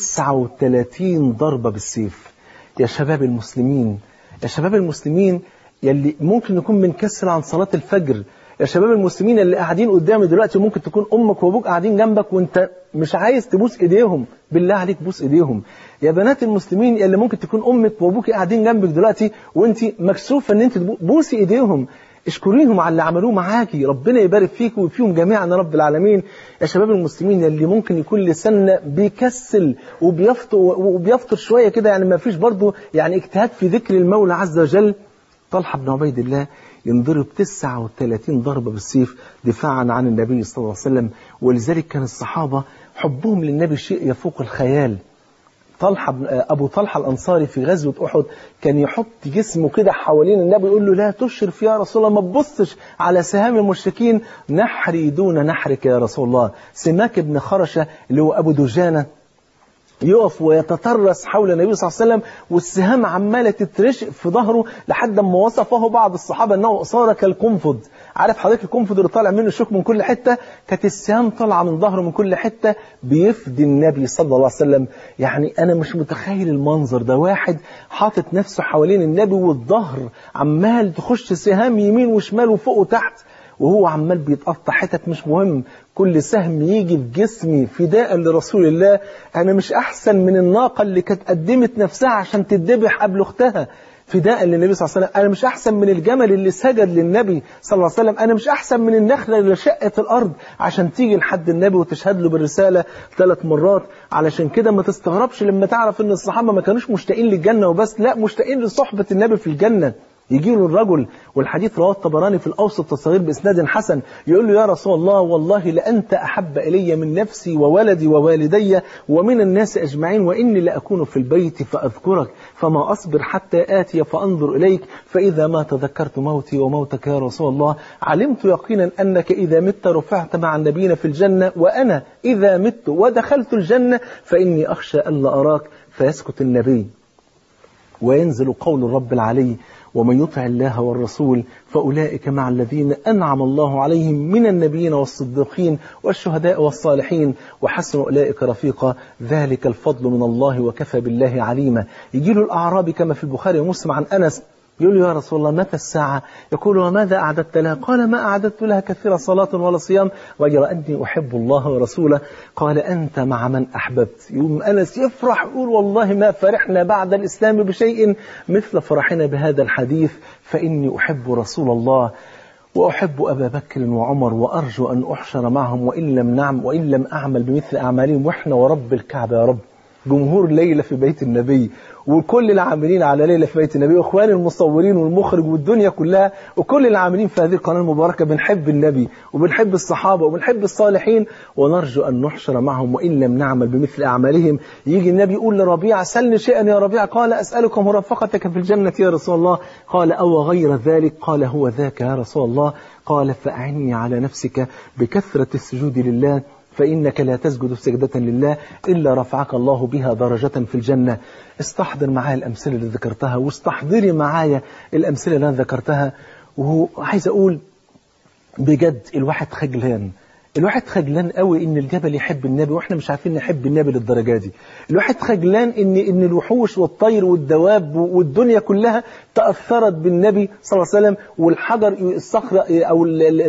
39 ضربة بالسيف يا شباب المسلمين يا شباب المسلمين يلي ممكن نكون بنكسل عن صلاة الفجر يا شباب المسلمين اللي قاعدين قدامي دلوقتي ممكن تكون امك وابوك قاعدين جنبك وانت مش عايز تبوس ايديهم بالله عليك بوس ايديهم يا بنات المسلمين اللي ممكن تكون امك وابوك قاعدين جنبك دلوقتي وانت مكسوفه ان انت تبوسي ايديهم اشكريهم على اللي عملوه معاكي ربنا يبارك فيك وفيهم جميعا يا رب العالمين يا شباب المسلمين اللي ممكن يكون لساننا بيكسل وبيفطر وبيفطر شويه كده يعني ما فيش برضه يعني اجتهاد في ذكر المولى عز وجل طلحه بن عبيد الله ينضرب 39 ضربة بالسيف دفاعا عن النبي صلى الله عليه وسلم ولذلك كان الصحابة حبهم للنبي شيء يفوق الخيال طلحة أبو طلحة الأنصاري في غزوة أحد كان يحط جسمه كده حوالين النبي يقول له لا تشرف يا رسول الله ما تبصش على سهام المشركين نحري دون نحرك يا رسول الله سماك بن خرشة اللي هو أبو دجانة يقف ويتطرس حول النبي صلى الله عليه وسلم والسهام عماله تترشق في ظهره لحد ما وصفه بعض الصحابه انه صار كالقنفذ عارف حضرتك القنفذ اللي طالع منه شوك من كل حته كانت السهام طالعه من ظهره من كل حته بيفدي النبي صلى الله عليه وسلم يعني انا مش متخيل المنظر ده واحد حاطط نفسه حوالين النبي والظهر عمال تخش سهام يمين وشمال وفوق وتحت وهو عمال بيتقطع حتت مش مهم كل سهم يجي في جسمي فداء لرسول الله انا مش احسن من الناقه اللي كانت قدمت نفسها عشان تذبح قبل اختها فداء للنبي صلى الله عليه وسلم انا مش احسن من الجمل اللي سجد للنبي صلى الله عليه وسلم انا مش احسن من النخله اللي شقت الارض عشان تيجي لحد النبي وتشهد له بالرساله ثلاث مرات علشان كده ما تستغربش لما تعرف ان الصحابه ما كانوش مشتاقين للجنه وبس لا مشتاقين لصحبه النبي في الجنه يجي له الرجل والحديث رواه الطبراني في الأوسط الصغير بإسناد حسن يقول له يا رسول الله والله لأنت أحب إلي من نفسي وولدي ووالدي ومن الناس أجمعين وإني لأكون في البيت فأذكرك فما أصبر حتى آتي فأنظر إليك فإذا ما تذكرت موتي وموتك يا رسول الله علمت يقينا أنك إذا مت رفعت مع النبيين في الجنة وأنا إذا مت ودخلت الجنة فإني أخشى ألا أراك فيسكت النبي وينزل قول الرب العلي ومن يطع الله والرسول فأولئك مع الذين أنعم الله عليهم من النبيين والصديقين والشهداء والصالحين وحسن أولئك رفيقا ذلك الفضل من الله وكفى بالله عليما يجي له الأعرابي كما في البخاري ومسلم عن أنس يقول له يا رسول الله متى الساعة يقول وماذا أعددت لها قال ما أعددت لها كثيرا صلاة ولا صيام غير أني أحب الله ورسوله قال أنت مع من أحببت يوم أنس يفرح يقول والله ما فرحنا بعد الإسلام بشيء مثل فرحنا بهذا الحديث فإني أحب رسول الله وأحب أبا بكر وعمر وأرجو أن أحشر معهم وإن لم نعم وإن لم أعمل بمثل أعمالهم وإحنا ورب الكعبة يا رب جمهور ليلة في بيت النبي وكل العاملين على ليلة في بيت النبي واخواني المصورين والمخرج والدنيا كلها وكل العاملين في هذه القناة المباركة بنحب النبي وبنحب الصحابة وبنحب الصالحين ونرجو أن نحشر معهم وإن لم نعمل بمثل أعمالهم يجي النبي يقول لربيع سلني شيئا يا ربيع قال أسألك مرافقتك في الجنة يا رسول الله قال أو غير ذلك قال هو ذاك يا رسول الله قال فأعني على نفسك بكثرة السجود لله فإنك لا تسجد سجدة لله إلا رفعك الله بها درجة في الجنة استحضر معايا الأمثلة اللي ذكرتها واستحضري معايا الأمثلة اللي أنا ذكرتها وعايز أقول بجد الواحد خجلان الواحد خجلان قوي ان الجبل يحب النبي واحنا مش عارفين نحب النبي للدرجه دي الواحد خجلان ان ان الوحوش والطير والدواب والدنيا كلها تاثرت بالنبي صلى الله عليه وسلم والحجر الصخره او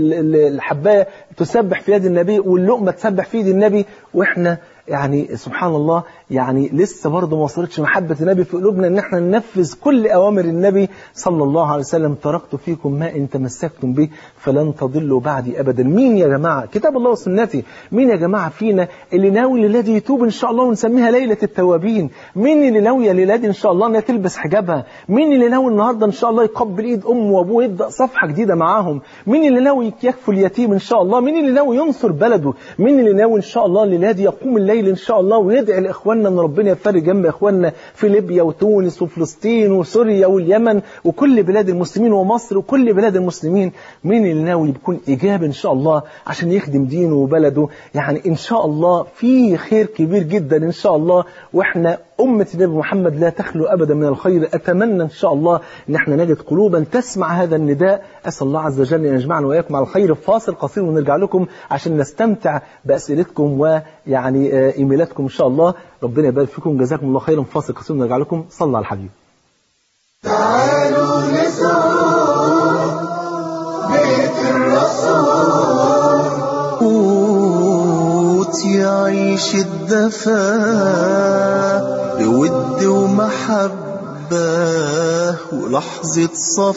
الحبايه تسبح في يد النبي واللقمه تسبح في يد النبي واحنا يعني سبحان الله يعني لسه برضه ما وصلتش محبة النبي في قلوبنا ان احنا ننفذ كل اوامر النبي صلى الله عليه وسلم تركت فيكم ما ان تمسكتم به فلن تضلوا بعدي ابدا مين يا جماعة كتاب الله وسنتي مين يا جماعة فينا اللي ناوي للذي يتوب ان شاء الله ونسميها ليلة التوابين مين اللي ناوية للذي ان شاء الله انها تلبس حجابها مين اللي ناوي النهاردة ان شاء الله يقبل ايد امه وابوه يبدا صفحة جديدة معاهم مين اللي ناوي يكفل اليتيم ان شاء الله مين اللي ناوي ينصر بلده مين اللي ناوي ان شاء الله للذي يقوم الليل الليل إن شاء الله ويدعي لإخواننا أن ربنا يفرج جنب إخواننا في ليبيا وتونس وفلسطين وسوريا واليمن وكل بلاد المسلمين ومصر وكل بلاد المسلمين مين اللي ناوي يكون إجابة إن شاء الله عشان يخدم دينه وبلده يعني إن شاء الله في خير كبير جدا إن شاء الله وإحنا أمة النبي محمد لا تخلو أبدا من الخير أتمنى إن شاء الله إن احنا نجد قلوبا تسمع هذا النداء أسأل الله عز وجل أن يجمعنا وإياكم على الخير في فاصل قصير ونرجع لكم عشان نستمتع بأسئلتكم ويعني إيميلاتكم إن شاء الله ربنا يبارك فيكم جزاكم الله خيرا فاصل قصير ونرجع لكم صلى على الحبيب تعالوا نزور بيت قوت يعيش الدفا بود ومحبة ولحظة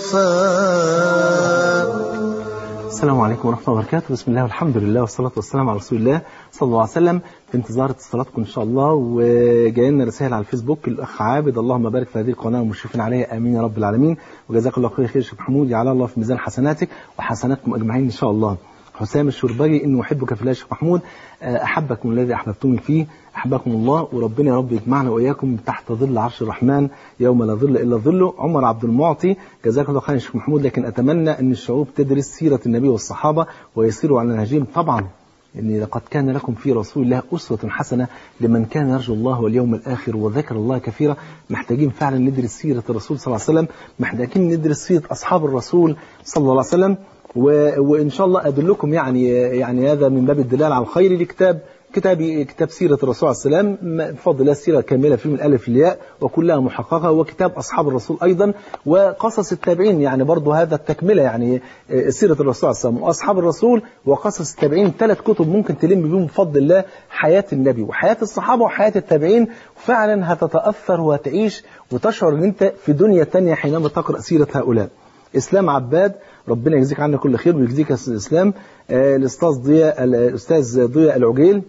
صفا السلام عليكم ورحمة الله وبركاته بسم الله والحمد لله والصلاة والسلام على رسول الله صلى الله عليه وسلم في انتظار اتصالاتكم إن شاء الله وجاي لنا رسائل على الفيسبوك الأخ عابد اللهم بارك في هذه القناة والمشرفين عليها آمين يا رب العالمين وجزاك الله خير خير شيخ محمود يعلى الله في ميزان حسناتك وحسناتكم أجمعين إن شاء الله حسام الشربجي إني أحبك في الله يا شيخ محمود أحبكم الذي أحببتوني فيه أحبكم الله وربنا يا رب يجمعنا وإياكم تحت ظل عرش الرحمن يوم لا ظل إلا ظله عمر عبد المعطي جزاك الله خير يا شيخ محمود لكن أتمنى أن الشعوب تدرس سيرة النبي والصحابة ويسيروا على نهجهم طبعا إن لقد كان لكم في رسول الله أسوة حسنة لمن كان يرجو الله واليوم الآخر وذكر الله كثيرا محتاجين فعلا ندرس سيرة الرسول صلى الله عليه وسلم محتاجين ندرس سيرة أصحاب الرسول صلى الله عليه وسلم و... وإن شاء الله أدلكم يعني يعني هذا من باب الدلال على الخير لكتاب كتاب كتاب سيرة الرسول عليه السلام بفضل الله السيرة كاملة فيه من الألف للياء وكلها محققة وكتاب أصحاب الرسول أيضا وقصص التابعين يعني برضو هذا التكملة يعني سيرة الرسول عليه السلام وأصحاب الرسول وقصص التابعين ثلاث كتب ممكن تلم بهم بفضل الله حياة النبي وحياة الصحابة وحياة التابعين فعلا هتتأثر وهتعيش وتشعر ان انت في دنيا تانية حينما تقرأ سيرة هؤلاء اسلام عباد ربنا يجزيك عنا كل خير ويجزيك اسلام آه الاستاذ ضياء الاستاذ ضياء العجيل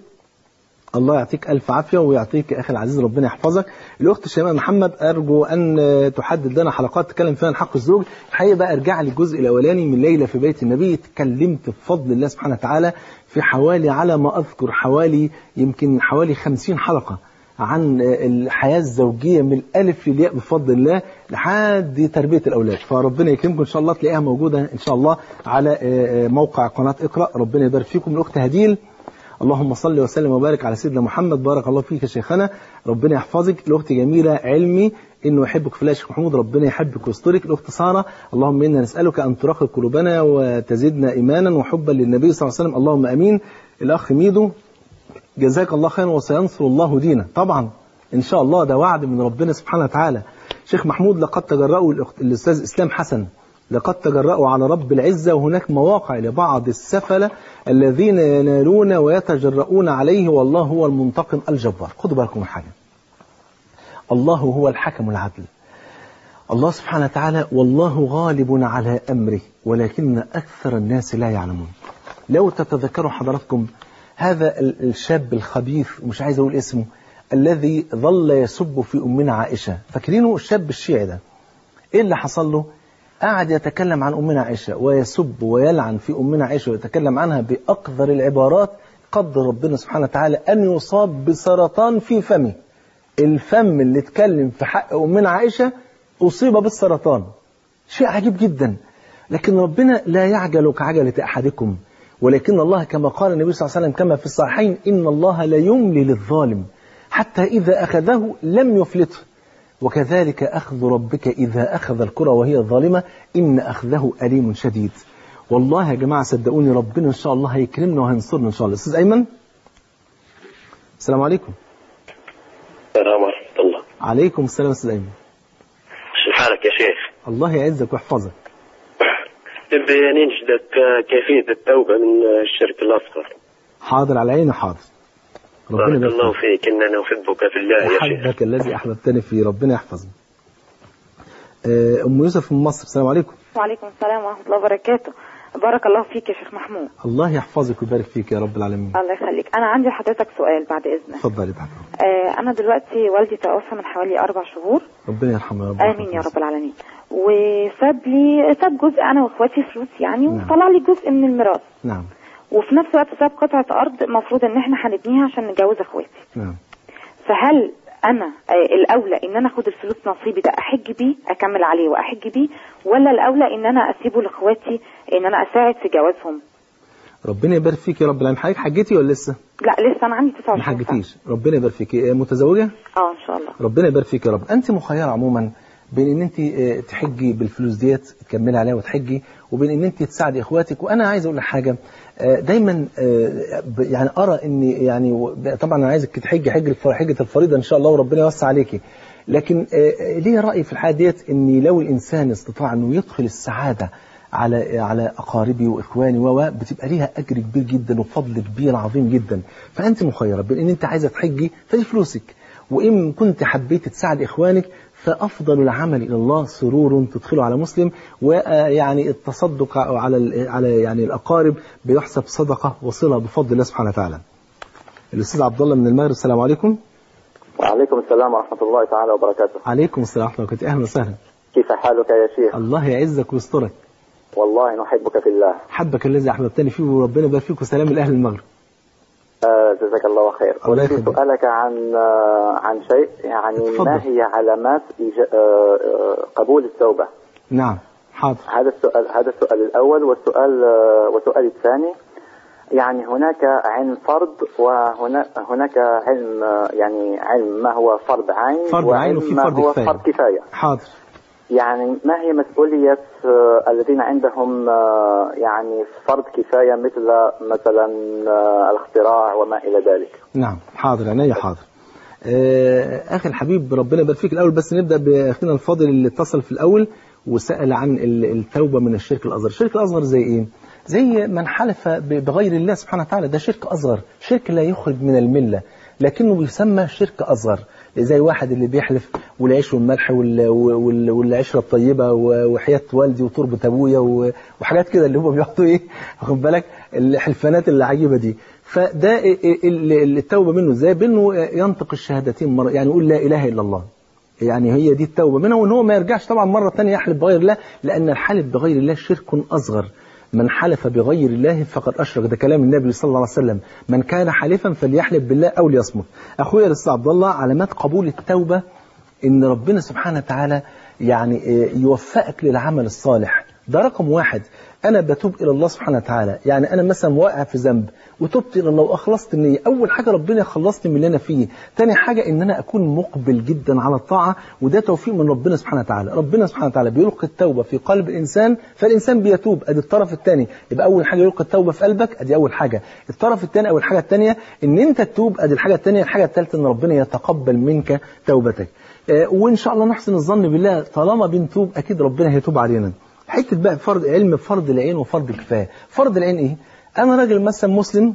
الله يعطيك ألف عافية ويعطيك أخي العزيز ربنا يحفظك الأخت شيماء محمد أرجو أن تحدد لنا حلقات تتكلم فيها عن حق الزوج الحقيقة بقى ارجع للجزء الأولاني من ليلة في بيت النبي اتكلمت بفضل الله سبحانه وتعالى في حوالي على ما أذكر حوالي يمكن حوالي خمسين حلقة عن الحياة الزوجية من الألف للياء بفضل الله لحد تربية الأولاد فربنا يكرمكم إن شاء الله تلاقيها موجودة إن شاء الله على موقع قناة اقرأ ربنا يبارك فيكم الأخت هديل اللهم صل وسلم وبارك على سيدنا محمد بارك الله فيك يا شيخنا ربنا يحفظك الاخت جميله علمي انه يحبك في الله يا شيخ محمود ربنا يحبك ويسترك الاخت ساره اللهم انا نسالك ان ترقق قلوبنا وتزدنا ايمانا وحبا للنبي صلى الله عليه وسلم اللهم امين الاخ ميدو جزاك الله خيرا وسينصر الله دينه طبعا ان شاء الله ده وعد من ربنا سبحانه وتعالى شيخ محمود لقد تجرأوا الاستاذ اسلام حسن لقد تجرأوا على رب العزة وهناك مواقع لبعض السفلة الذين ينالون ويتجرؤون عليه والله هو المنتقم الجبار خدوا بالكم من حاجة الله هو الحكم العدل الله سبحانه وتعالى والله غالب على أمره ولكن أكثر الناس لا يعلمون لو تتذكروا حضراتكم هذا الشاب الخبيث مش عايز أقول اسمه الذي ظل يسب في أمنا عائشة فاكرينه الشاب الشيعي ده إيه اللي حصل له قعد يتكلم عن أمنا عائشة ويسب ويلعن في أمنا عائشة ويتكلم عنها بأقذر العبارات قدر ربنا سبحانه وتعالى أن يصاب بسرطان في فمه الفم اللي اتكلم في حق أمنا عائشة أصيب بالسرطان شيء عجيب جدا لكن ربنا لا يعجل كعجلة أحدكم ولكن الله كما قال النبي صلى الله عليه وسلم كما في الصحيحين إن الله لا يملي للظالم حتى إذا أخذه لم يفلته وكذلك أخذ ربك إذا أخذ الكرة وهي ظالمة إن أخذه أليم شديد والله يا جماعة صدقوني ربنا إن شاء الله هيكرمنا وهينصرنا إن شاء الله أستاذ أيمن السلام عليكم السلام ورحمة الله عليكم السلام أستاذ أيمن شو حالك يا شيخ الله يعزك ويحفظك نبي ننشدك كيفية التوبة من الشرك الأصغر حاضر على عيني حاضر ربنا بارك يبارك الله فيك. فيك إننا نحبك في الله يا شيخ أحبك الذي أحببتني فيه ربنا يحفظك آه، أم يوسف من مصر السلام عليكم وعليكم السلام ورحمة الله وبركاته بارك الله فيك يا شيخ محمود الله يحفظك ويبارك فيك يا رب العالمين الله يخليك أنا عندي لحضرتك سؤال بعد إذنك اتفضلي بحضرتك آه أنا دلوقتي والدي توفى من حوالي أربع شهور ربنا يرحمه يا رب آمين يا رب العالمين وساب لي ساب جزء أنا وإخواتي فلوس يعني نعم. وطلع لي جزء من الميراث نعم وفي نفس الوقت ساب قطعة أرض المفروض إن إحنا هنبنيها عشان نجوز إخواتي نعم فهل أنا آه الأولى إن أنا آخد الفلوس نصيبي ده أحج بيه أكمل عليه وأحج بيه ولا الأولى إن أنا أسيبه لإخواتي إن أنا أساعد في جوازهم ربنا يبارك فيك يا رب العالمين حضرتك حجتي ولا لسه؟ لا لسه أنا عندي 29 ما سنة. حجتيش ربنا يبارك فيك آه، متزوجة؟ اه ان شاء الله ربنا يبارك فيك يا رب انت مخيره عموما بين ان انت آه، تحجي بالفلوس ديت تكملي عليها وتحجي وبين ان انت تساعدي اخواتك وانا عايز اقول لك حاجه آه، دايما آه، ب- يعني ارى ان يعني و- طبعا انا عايزك تحجي حج الف- حجه الفريضه ان شاء الله وربنا يوسع عليكي لكن آه، ليه راي في الحياه ديت ان لو الانسان استطاع انه يدخل السعاده على على اقاربي واخواني و بتبقى ليها اجر كبير جدا وفضل كبير عظيم جدا فانت مخيره بين ان انت عايزه تحجي فدي فلوسك وان كنت حبيت تساعد اخوانك فافضل العمل الى الله سرور تدخله على مسلم ويعني التصدق على ال- على يعني الاقارب بيحسب صدقه وصله بفضل الله سبحانه وتعالى. الاستاذ عبد الله من المغرب السلام عليكم. وعليكم السلام ورحمة الله تعالى وبركاته عليكم السلام ورحمه الله وبركاته اهلا وسهلا. كيف حالك يا شيخ الله يعزك ويسترك. والله نحبك في الله حبك الذي احببتني فيه وربنا يبارك فيك وسلام لاهل المغرب. آه جزاك الله خير الله أريد يخليك. سؤالك عن آه عن شيء يعني اتفضل. ما هي علامات إيجا- آه آه قبول التوبة نعم حاضر. هذا السؤال هذا السؤال الأول والسؤال آه والسؤال الثاني يعني هناك علم فرض وهنا هناك علم آه، يعني علم ما هو فرض عين فرض وعلم عين وفي ما فرض هو كفاية. فرض كفاية حاضر. يعني ما هي مسؤولية آه، الذين عندهم آه، يعني فرض كفاية مثل مثلا آه، الاختراع وما إلى ذلك نعم حاضر عينيا حاضر آه، اخي الحبيب ربنا يبارك فيك الاول بس نبدا باخينا الفاضل اللي اتصل في الاول وسال عن ال- التوبه من الشرك الاصغر الشرك الاصغر زي ايه زي من حلف ب- بغير الله سبحانه وتعالى ده شرك اصغر شرك لا يخرج من المله لكنه بيسمى شرك اصغر زي واحد اللي بيحلف والعيش والملح وال- وال- والعشره الطيبه و- وحياه والدي وتربه ابويا و- وحاجات كده اللي هم بيحطوا ايه واخد بالك الحلفانات العجيبه دي فده ال- ال- التوبه منه ازاي بانه ينطق الشهادتين مره يعني يقول لا اله الا الله يعني هي دي التوبه منه وان هو ما يرجعش طبعا مره ثانيه يحلف بغير الله لان الحلف بغير الله شرك اصغر من حلف بغير الله فقد اشرك ده كلام النبي صلى الله عليه وسلم من كان حالفا فليحلف بالله او ليصمت اخويا الاستاذ عبد الله علامات قبول التوبه ان ربنا سبحانه وتعالى يعني آه، يوفقك للعمل الصالح ده رقم واحد انا بتوب الى الله سبحانه وتعالى يعني انا مثلا واقع في ذنب وتبت الى الله واخلصت النيه اول حاجه ربنا يخلصني من اللي انا فيه تاني حاجه ان انا اكون مقبل جدا على الطاعه وده توفيق من ربنا سبحانه وتعالى ربنا سبحانه وتعالى بيلقي التوبه في قلب الانسان فالانسان بيتوب ادي الطرف الثاني يبقى اول حاجه يلقي التوبه في قلبك ادي اول حاجه الطرف الثاني او الحاجه الثانيه ان انت تتوب ادي الحاجه الثانيه الحاجه الثالثه ان ربنا يتقبل منك توبتك آه، وان شاء الله نحسن الظن بالله طالما بنتوب اكيد ربنا هيتوب علينا حته بقى فرض علم فرض العين وفرض الكفايه فرض العين ايه انا راجل مثلا مسلم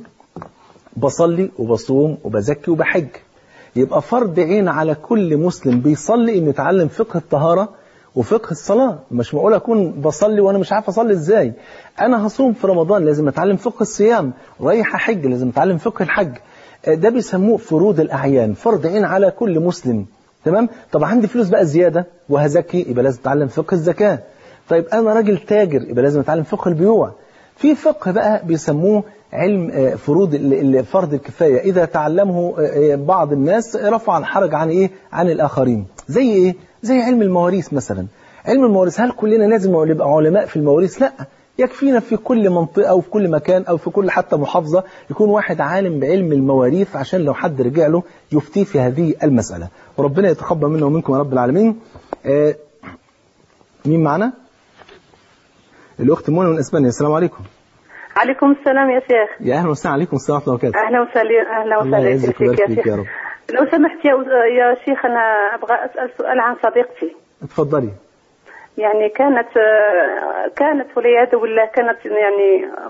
بصلي وبصوم وبزكي وبحج يبقى فرض عين على كل مسلم بيصلي انه يتعلم فقه الطهاره وفقه الصلاه مش معقول اكون بصلي وانا مش عارف اصلي ازاي انا هصوم في رمضان لازم اتعلم فقه الصيام رايح احج لازم اتعلم فقه الحج آه، ده بيسموه فروض الاعيان فرض عين على كل مسلم تمام طب عندي فلوس بقى زياده وهزكي يبقى لازم اتعلم فقه الزكاه طيب انا راجل تاجر يبقى لازم اتعلم فقه البيوع في فقه بقى بيسموه علم آه، فروض ال- ال- فرض الكفايه اذا تعلمه آه، آه، بعض الناس رفع الحرج عن ايه عن الاخرين زي ايه زي علم المواريث مثلا علم المواريث هل كلنا لازم نبقى علماء في المواريث لا يكفينا في كل منطقة أو في كل مكان أو في كل حتى محافظة يكون واحد عالم بعلم المواريث عشان لو حد رجع له يفتيه في هذه المسألة وربنا يتقبل منا ومنكم يا رب العالمين آه، مين معنا؟ الأخت منى من إسبانيا السلام عليكم عليكم السلام يا شيخ يا أهلا وسهلا عليكم السلام ورحمة الله وبركاته اهلا وسهلا اهلا الله وسهلا يعزك فيك يا ويبارك فيك شيخ يا رب لو سمحت يا يا شيخ انا ابغى اسال سؤال عن صديقتي اتفضلي يعني كانت آه، كانت والعياذ بالله كانت يعني آه،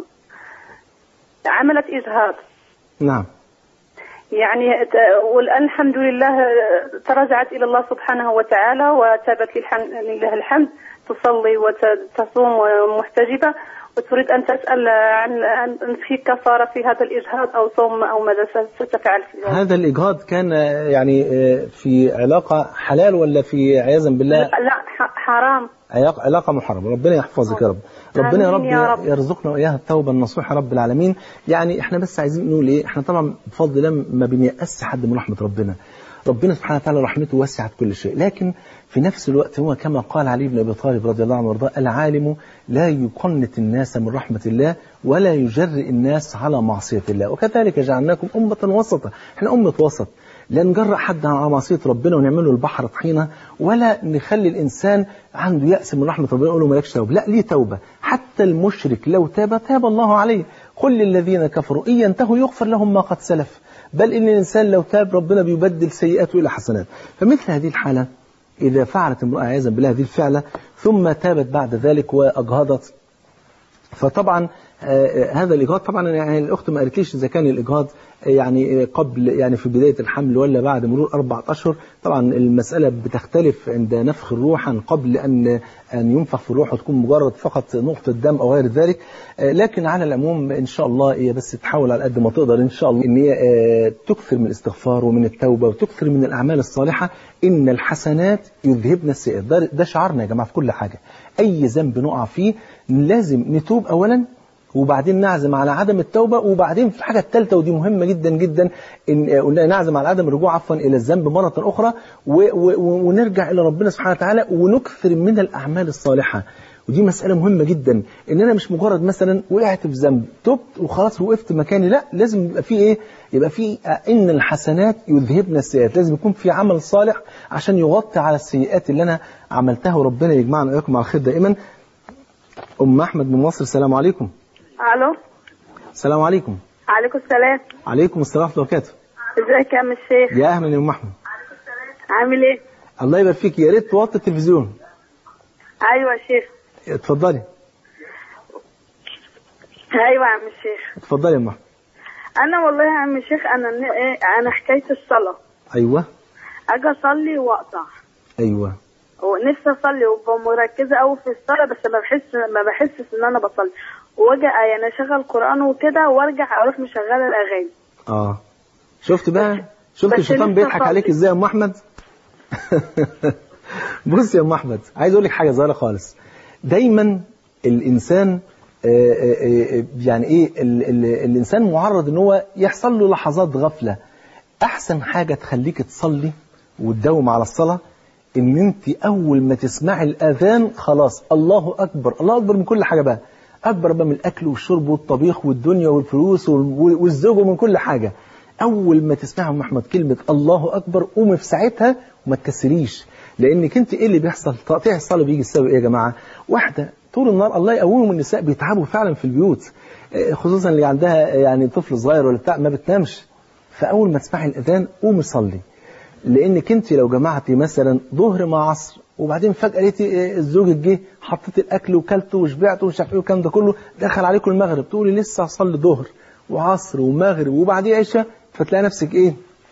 عملت اجهاض نعم يعني ت- والان الحمد لله آه، تراجعت الى الله سبحانه وتعالى وتابت للحمد لله الحمد تصلي وتصوم ومحتجبه وتريد ان تسال عن عن في كفاره في هذا الاجهاض او صوم او ماذا ستفعل في ذلك هذا الإجهاض كان آه، يعني آه، في علاقة حلال ولا في عياذا بالله لا لا ح- حرام علاقة علاقة محرمة ربنا يحفظك يا رب ربنا يا رب, آمين يا رب. يرزقنا وإياها التوبة النصوح يا رب العالمين يعني احنا بس عايزين نقول ايه احنا طبعا بفضل الله ما بنيأس حد من رحمة ربنا ربنا سبحانه وتعالى رحمته وسعت كل شيء لكن في نفس الوقت هو كما قال علي بن أبي طالب رضي الله عنه وارضاه العالم لا يقنط الناس من رحمة الله ولا يجرئ الناس على معصية الله وكذلك جعلناكم أمة وسطا احنا أمة وسط لا نجرأ حد على معصية ربنا ونعمله البحر طحينة ولا نخلي الإنسان عنده يأس من رحمة ربنا يقول له مالكش توبة لا ليه توبة حتى المشرك لو تاب تاب الله عليه قل للذين كفروا إن ينتهوا يغفر لهم ما قد سلف بل إن الإنسان لو تاب ربنا بيبدل سيئاته إلى حسنات فمثل هذه الحالة إذا فعلت امرأة عياذا بالله هذه الفعلة ثم تابت بعد ذلك وأجهضت فطبعا آه، هذا الاجهاض طبعا يعني الاخت ما قالتليش اذا كان الاجهاض آه، يعني آه، قبل يعني في بدايه الحمل ولا بعد مرور اربع اشهر طبعا المساله بتختلف عند نفخ الروح عن قبل ان ان ينفخ في الروح وتكون مجرد فقط نقطه دم او غير ذلك آه، لكن على العموم ان شاء الله هي بس تحاول على قد ما تقدر ان شاء الله ان هي آه، تكثر من الاستغفار ومن التوبه وتكثر من الاعمال الصالحه ان الحسنات يذهبن السيئات ده, ده شعارنا يا جماعه في كل حاجه اي ذنب نقع فيه لازم نتوب اولا وبعدين نعزم على عدم التوبة وبعدين في الحاجة الثالثة ودي مهمة جدا جدا إن قلنا نعزم على عدم الرجوع عفوا إلى الذنب مرة أخرى و و ونرجع إلى ربنا سبحانه وتعالى ونكثر من الأعمال الصالحة ودي مسألة مهمة جدا إن أنا مش مجرد مثلا وقعت في ذنب تبت وخلاص وقفت مكاني لا لازم يبقى في إيه يبقى في إن الحسنات يذهبن السيئات لازم يكون في عمل صالح عشان يغطي على السيئات اللي أنا عملتها وربنا يجمعنا وإياكم على الخير دائما أم أحمد من مصر السلام عليكم الو السلام عليكم عليكم السلام عليكم السلام ورحمة الله وبركاته ازيك يا عم الشيخ يا أهلا يا أم أحمد عامل ايه الله يبارك فيك يا ريت توطي التلفزيون ايوه يا شيخ اتفضلي ايوه يا عم الشيخ اتفضلي يا أم أحمد انا والله يا عم الشيخ انا ن- ايه انا حكايه الصلاه أيوه اجي اصلي واقطع أيوه ونفسي اصلي وابقى مركزه قوي في الصلاه بس ما بحس ما بحسش ان انا بصلي واجي يعني اشغل قران وكده وارجع اروح مشغله الاغاني اه شفت بقى شفت بس الشيطان لسه بيضحك صلي. عليك ازاي يا ام احمد بص يا ام احمد عايز اقول لك حاجه صغيره خالص دايما الانسان آه، آه، آه، يعني ايه ال ال الانسان معرض ان هو يحصل له لحظات غفله احسن حاجه تخليك تصلي وتداوم على الصلاه ان انت اول ما تسمعي الاذان خلاص الله اكبر الله اكبر من كل حاجه بقى اكبر بقى من الاكل والشرب والطبيخ والدنيا والفلوس وال- والزوج ومن كل حاجه اول ما تسمعي يا ام احمد كلمه الله اكبر قومي في ساعتها وما تكسريش لانك انت ايه اللي بيحصل تقطيع الصلاه بيجي السبب ايه يا جماعه واحده طول النهار الله يقومهم النساء بيتعبوا فعلا في البيوت آه، خصوصا اللي عندها يعني طفل صغير ولا بتاع ما بتنامش فاول ما تسمعي الاذان قومي صلي لانك انت لو جمعتي مثلا ظهر مع عصر وبعدين فجاه لقيتي إيه الزوج جه حطيت الاكل وكلته وشبعت ومش عارف ايه والكلام ده كله دخل عليكم المغرب تقولي لسه هصلي ظهر وعصر ومغرب وبعديه عشاء فتلاقي نفسك ايه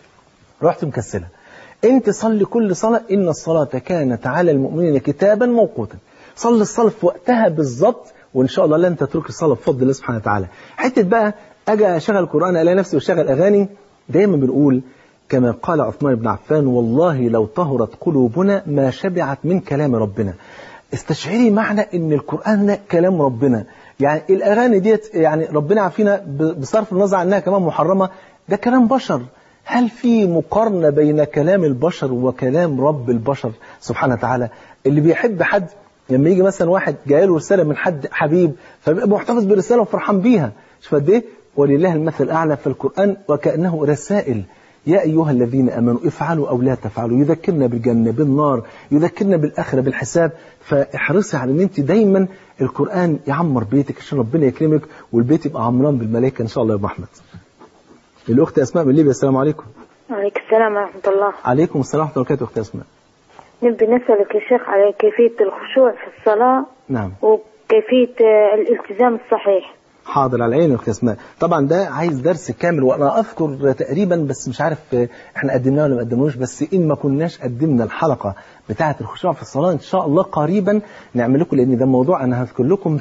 رحت مكسله انت صلي كل صلاه ان الصلاه كانت على المؤمنين كتابا موقوتا صلي الصلاه في وقتها بالظبط وان شاء الله لن تترك الصلاه بفضل الله سبحانه وتعالى حته بقى اجي اشغل قران الاقي نفسي واشغل اغاني دايما بنقول كما قال عثمان بن عفان والله لو طهرت قلوبنا ما شبعت من كلام ربنا استشعري معنى ان القران ده كلام ربنا يعني الاغاني ديت يعني ربنا عافينا ب- بصرف النظر عنها كمان محرمه ده كلام بشر هل في مقارنه بين كلام البشر وكلام رب البشر سبحانه وتعالى اللي بيحب حد لما يجي مثلا واحد جاي له رساله من حد حبيب فبيبقى محتفظ بالرساله وفرحان بيها شوف قد ايه ولله المثل الاعلى في القران وكانه رسائل يا أيها الذين أمنوا افعلوا أو لا تفعلوا يذكرنا بالجنة بالنار يذكرنا بالآخرة بالحساب فاحرصي على أن أنت دايما القرآن يعمر بيتك عشان ربنا يكرمك والبيت يبقى عمران بالملائكة إن شاء الله يا أبو أحمد الأخت أسماء من ليبيا السلام عليكم وعليكم السلام ورحمة الله عليكم السلام ورحمة الله وبركاته أخت أسماء نبي نسألك يا شيخ على كيفية الخشوع في الصلاة نعم وكيفية آه، الالتزام الصحيح حاضر على عيني يا اخت اسماء طبعا ده عايز درس كامل وانا اذكر تقريبا بس مش عارف آه، احنا قدمناه ولا ما قدمناهوش بس ان ما كناش قدمنا الحلقه بتاعه الخشوع في الصلاه ان شاء الله قريبا نعمل لكم لان ده موضوع انا هذكر لكم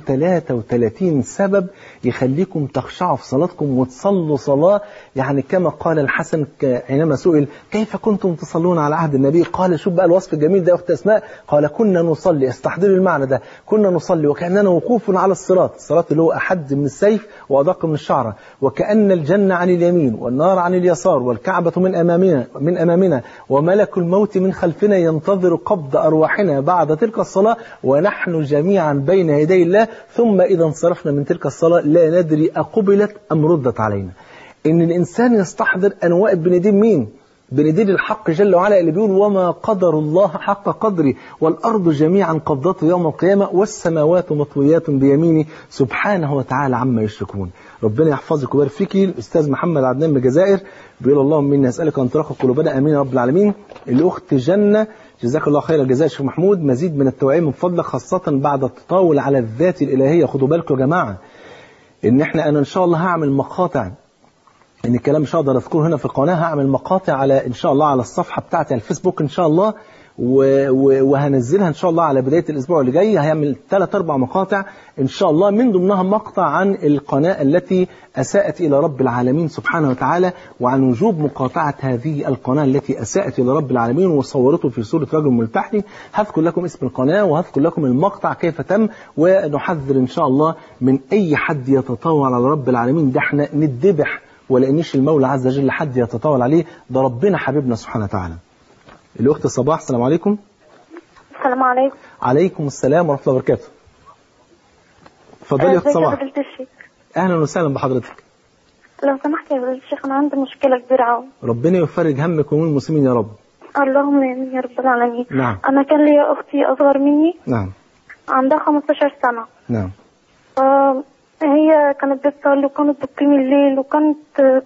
33 سبب يخليكم تخشعوا في صلاتكم وتصلوا صلاه يعني كما قال الحسن ك- حينما سئل كيف كنتم تصلون على عهد النبي قال شوف بقى الوصف الجميل ده يا اخت اسماء قال كنا نصلي استحضروا المعنى ده كنا نصلي وكاننا وقوف على الصراط الصراط اللي هو احد من السيف وادق من الشعره وكان الجنه عن اليمين والنار عن اليسار والكعبه من امامنا من امامنا وملك الموت من خلفنا ينتظر قبض ارواحنا بعد تلك الصلاه ونحن جميعا بين يدي الله ثم اذا انصرفنا من تلك الصلاه لا ندري اقبلت ام ردت علينا ان الانسان يستحضر انا واقف بين ايدين مين بين ايدين الحق جل وعلا اللي بيقول وما قدر الله حق قدره والارض جميعا قبضته يوم القيامه والسماوات مطويات بيمينه سبحانه وتعالى عما يشركون ربنا يحفظك ويبارك فيكي الاستاذ محمد عدنان من الجزائر بيقول اللهم اني اسالك ان ترقى قلوبنا امين يا رب العالمين الاخت جنه جزاك الله خير الجزاء شيخ محمود مزيد من التوعيه من فضلك خاصه بعد التطاول على الذات الالهيه خدوا بالكم يا جماعه ان احنا انا ان شاء الله هعمل مقاطع ان الكلام مش هقدر اذكره هنا في القناه هعمل مقاطع على ان شاء الله على الصفحه بتاعتي على الفيسبوك ان شاء الله و- و- وهنزلها ان شاء الله على بدايه الاسبوع اللي جاي هيعمل ثلاث اربع مقاطع ان شاء الله من ضمنها مقطع عن القناه التي اساءت الى رب العالمين سبحانه وتعالى وعن وجوب مقاطعه هذه القناه التي اساءت الى رب العالمين وصورته في صوره رجل ملتحي هذكر لكم اسم القناه وهذكر لكم المقطع كيف تم ونحذر ان شاء الله من اي حد يتطاول على رب العالمين ده احنا نتذبح ولانش المولى عز وجل حد يتطاول عليه ده ربنا حبيبنا سبحانه وتعالى الأخت صباح السلام عليكم السلام عليكم عليكم السلام ورحمة الله وبركاته اتفضلي يا أخت ازيك يا صباح فضيلة الشيخ أهلا وسهلا بحضرتك لو سمحت يا فضيلة الشيخ انا عندي مشكلة كبيرة قوي ربنا يفرج همك وهم المسلمين يا رب اللهم امين يا رب العالمين نعم انا كان ليا اختي اصغر مني نعم عندها 15 سنة نعم هي كانت بتصلي وكانت بتقيم الليل وكانت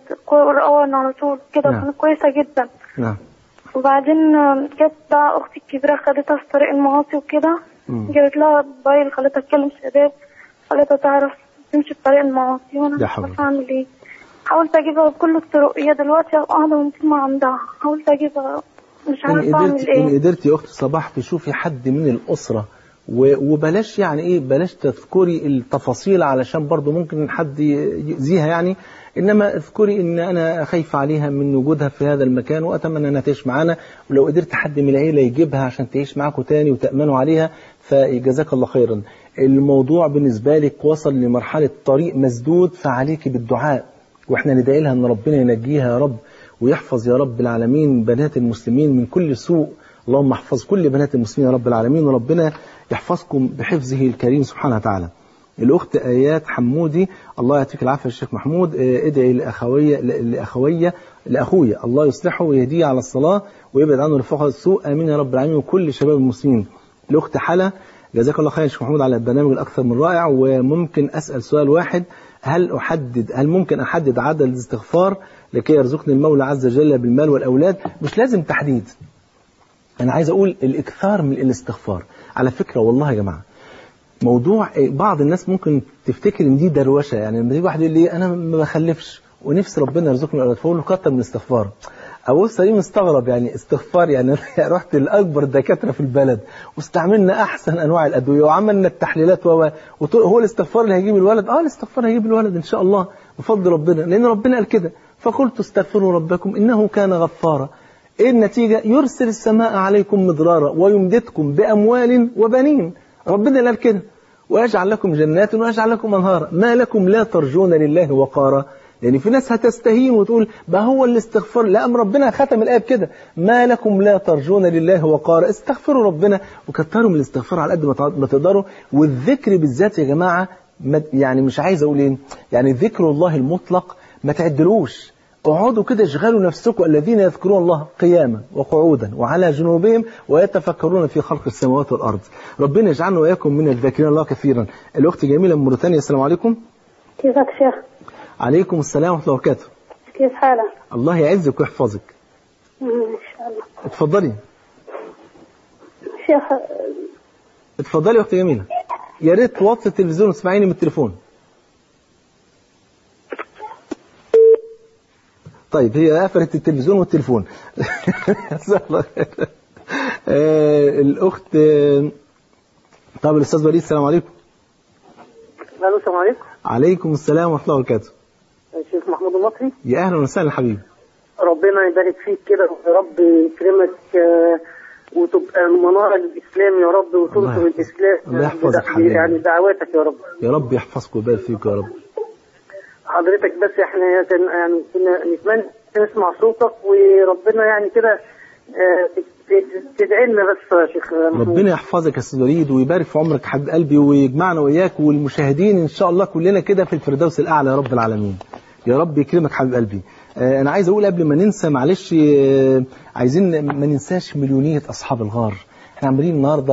قرآن على طول كده نعم. كانت كويسة جدا نعم وبعدين جت بقى اختي الكبيرة خدتها في طريق المعاصي وكده مم. جابت لها موبايل خلتها تكلم شباب خلتها تعرف تمشي في طريق المعاصي وانا يا مش حول. عارفة اعمل ايه حاولت اجيبها بكل الطرق هي دلوقتي قاعدة ومتيمة عندها حاولت اجيبها مش إن عارفة قدرت اعمل إن ايه قدرت يا أخت صباح تشوفي حد من الأسرة و- وبلاش يعني ايه بلاش تذكري التفاصيل علشان برضو ممكن حد ي- يأذيها يعني انما اذكري ان انا خايفة عليها من وجودها في هذا المكان واتمنى انها تعيش معانا ولو قدرت حد من العيلة يجيبها عشان تعيش معاكم تاني وتأمنوا عليها فجزاك الله خيرا الموضوع بالنسبة لك وصل لمرحلة طريق مسدود فعليك بالدعاء واحنا ندعي لها ان ربنا ينجيها يا رب ويحفظ يا رب العالمين بنات المسلمين من كل سوء اللهم احفظ كل بنات المسلمين يا رب العالمين وربنا يحفظكم بحفظه الكريم سبحانه وتعالى الأخت آيات حمودي الله يعطيك العافية يا شيخ محمود آه، ادعي لأخوية لأخوية لأخويا الله يصلحه ويهديه على الصلاة ويبعد عنه رفقة السوء آمين يا رب العالمين وكل شباب المسلمين الأخت حلا جزاك الله خير يا شيخ محمود على البرنامج الأكثر من رائع وممكن أسأل سؤال واحد هل أحدد هل ممكن أحدد عدد الاستغفار لكي يرزقني المولى عز وجل بالمال والأولاد مش لازم تحديد أنا عايز أقول الإكثار من الاستغفار على فكرة والله يا جماعة موضوع بعض الناس ممكن تفتكر ان دي دروشه يعني لما يجي واحد يقول لي انا ما بخلفش ونفسي ربنا يرزقني اولاد فاقول له كتر من الاستغفار ابص عليه مستغرب يعني استغفار يعني أنا رحت لاكبر الدكاتره في البلد واستعملنا احسن انواع الادويه وعملنا التحليلات و وط- هو الاستغفار اللي هيجيب الولد اه الاستغفار هيجيب الولد ان شاء الله بفضل ربنا لان ربنا قال كده فقلت استغفروا ربكم انه كان غفارا ايه النتيجه يرسل السماء عليكم مدرارا ويمددكم باموال وبنين ربنا اللي قال كده ويجعل لكم جنات ويجعل لكم انهارا ما لكم لا ترجون لله وقارا يعني في ناس هتستهين وتقول ما هو الاستغفار لا أم ربنا ختم الآية بكده ما لكم لا ترجون لله وقارا استغفروا ربنا وكتروا من الاستغفار على قد ما تع- ما تقدروا والذكر بالذات يا جماعة ما- يعني مش عايز أقول إيه يعني ذكر الله المطلق ما تعدلوش اقعدوا كده اشغلوا نفسكم الذين يذكرون الله قياما وقعودا وعلى جنوبهم ويتفكرون في خلق السماوات والارض ربنا يجعلنا واياكم من الذاكرين الله كثيرا الاخت جميله من موريتانيا السلام عليكم كيفك شيخ عليكم السلام ورحمه الله وبركاته كيف حالك الله يعزك ويحفظك ان شاء الله اتفضلي شيخ اتفضلي يا اخت جميله يا ريت توطي التلفزيون وتسمعيني من التليفون طيب هي قفلت التلفزيون والتليفون جزاها الله خير. آه، الاخت آه، طب الاستاذ وليد السلام عليكم الو السلام عليكم عليكم السلام ورحمه الله وبركاته الشيخ محمود المصري يا اهلا وسهلا حبيبي ربنا يبارك فيك كده ويا رب يكرمك آه، وتبقى منارة للإسلام يا رب وتنصر الله يحفظك. الإسلام الله يحفظك بدا- حبيبي. يعني دعواتك يا رب يا رب يحفظك ويبارك فيك يا رب حضرتك بس احنا كان يعني كنا نتمنى نسمع صوتك وربنا يعني كده آه، ت- ت- تدعي لنا بس يا شيخ محمود ربنا يحفظك يا استاذ وليد ويبارك في عمرك يا حبيب قلبي ويجمعنا واياك والمشاهدين ان شاء الله كلنا كده في الفردوس الاعلى يا رب العالمين يا رب يكرمك حبيب قلبي آه، انا عايز اقول قبل ما ننسى معلش آه، عايزين ما ننساش مليونيه اصحاب الغار احنا عاملين النهارده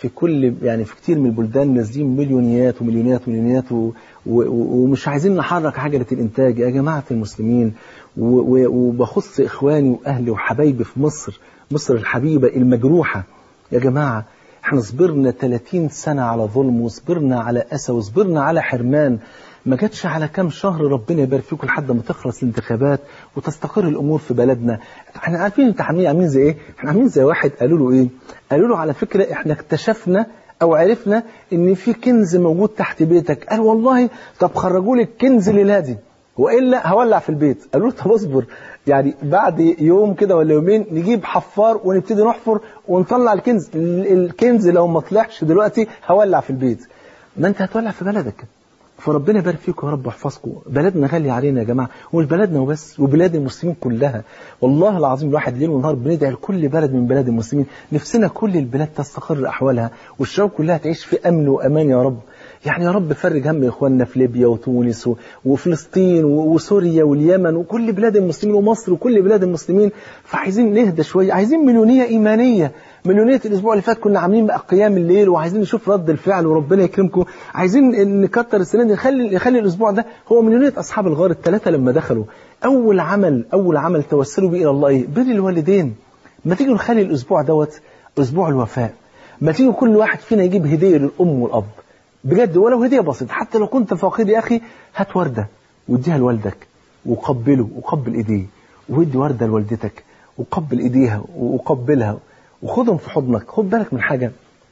في كل يعني في كتير من البلدان نازلين مليونيات ومليونيات ومليونيات و... و... ومش عايزين نحرك عجلة الإنتاج يا جماعة المسلمين و... و... وبخص إخواني وأهلي وحبايبي في مصر مصر الحبيبة المجروحة يا جماعة احنا صبرنا 30 سنة على ظلم وصبرنا على أسى وصبرنا على حرمان ما جاتش على كام شهر ربنا يبارك فيكم لحد ما تخلص الانتخابات وتستقر الامور في بلدنا احنا عارفين انت عاملين عاملين زي ايه احنا عاملين زي واحد قالوا له ايه قالوا له على فكره احنا اكتشفنا او عرفنا ان في كنز موجود تحت بيتك قال والله طب خرجوا لي الكنز الليله دي والا هولع في البيت قالوا له طب اصبر يعني بعد يوم كده ولا يومين نجيب حفار ونبتدي نحفر ونطلع الكنز الكنز لو ما طلعش دلوقتي هولع في البيت ما انت هتولع في بلدك فربنا يبارك فيكم يا رب ويحفظكم بلدنا غالية علينا يا جماعة ومش بلدنا وبس وبلاد المسلمين كلها والله العظيم الواحد ليل ونهار بندعي لكل بلد من بلاد المسلمين نفسنا كل البلاد تستقر أحوالها والشعوب كلها تعيش في أمن وأمان يا رب يعني يا رب فرج هم إخواننا في ليبيا وتونس وفلسطين وسوريا واليمن وكل بلاد المسلمين ومصر وكل بلاد المسلمين فعايزين نهدى شوية عايزين مليونية إيمانية مليونية الأسبوع اللي فات كنا عاملين بقى قيام الليل وعايزين نشوف رد الفعل وربنا يكرمكم عايزين نكتر السنة دي نخلي نخلي الأسبوع ده هو مليونية أصحاب الغار الثلاثة لما دخلوا أول عمل أول عمل توسلوا به إلى الله إيه؟ بر الوالدين ما تيجي نخلي الأسبوع دوت أسبوع الوفاء ما تيجي كل واحد فينا يجيب هدية للأم والأب بجد ولو هدية بسيطة حتى لو كنت فقير يا أخي هات وردة واديها لوالدك وقبله وقبل إيديه وادي وردة لوالدتك وقبل إيديها وقبلها وخدهم في حضنك خد بالك من حاجة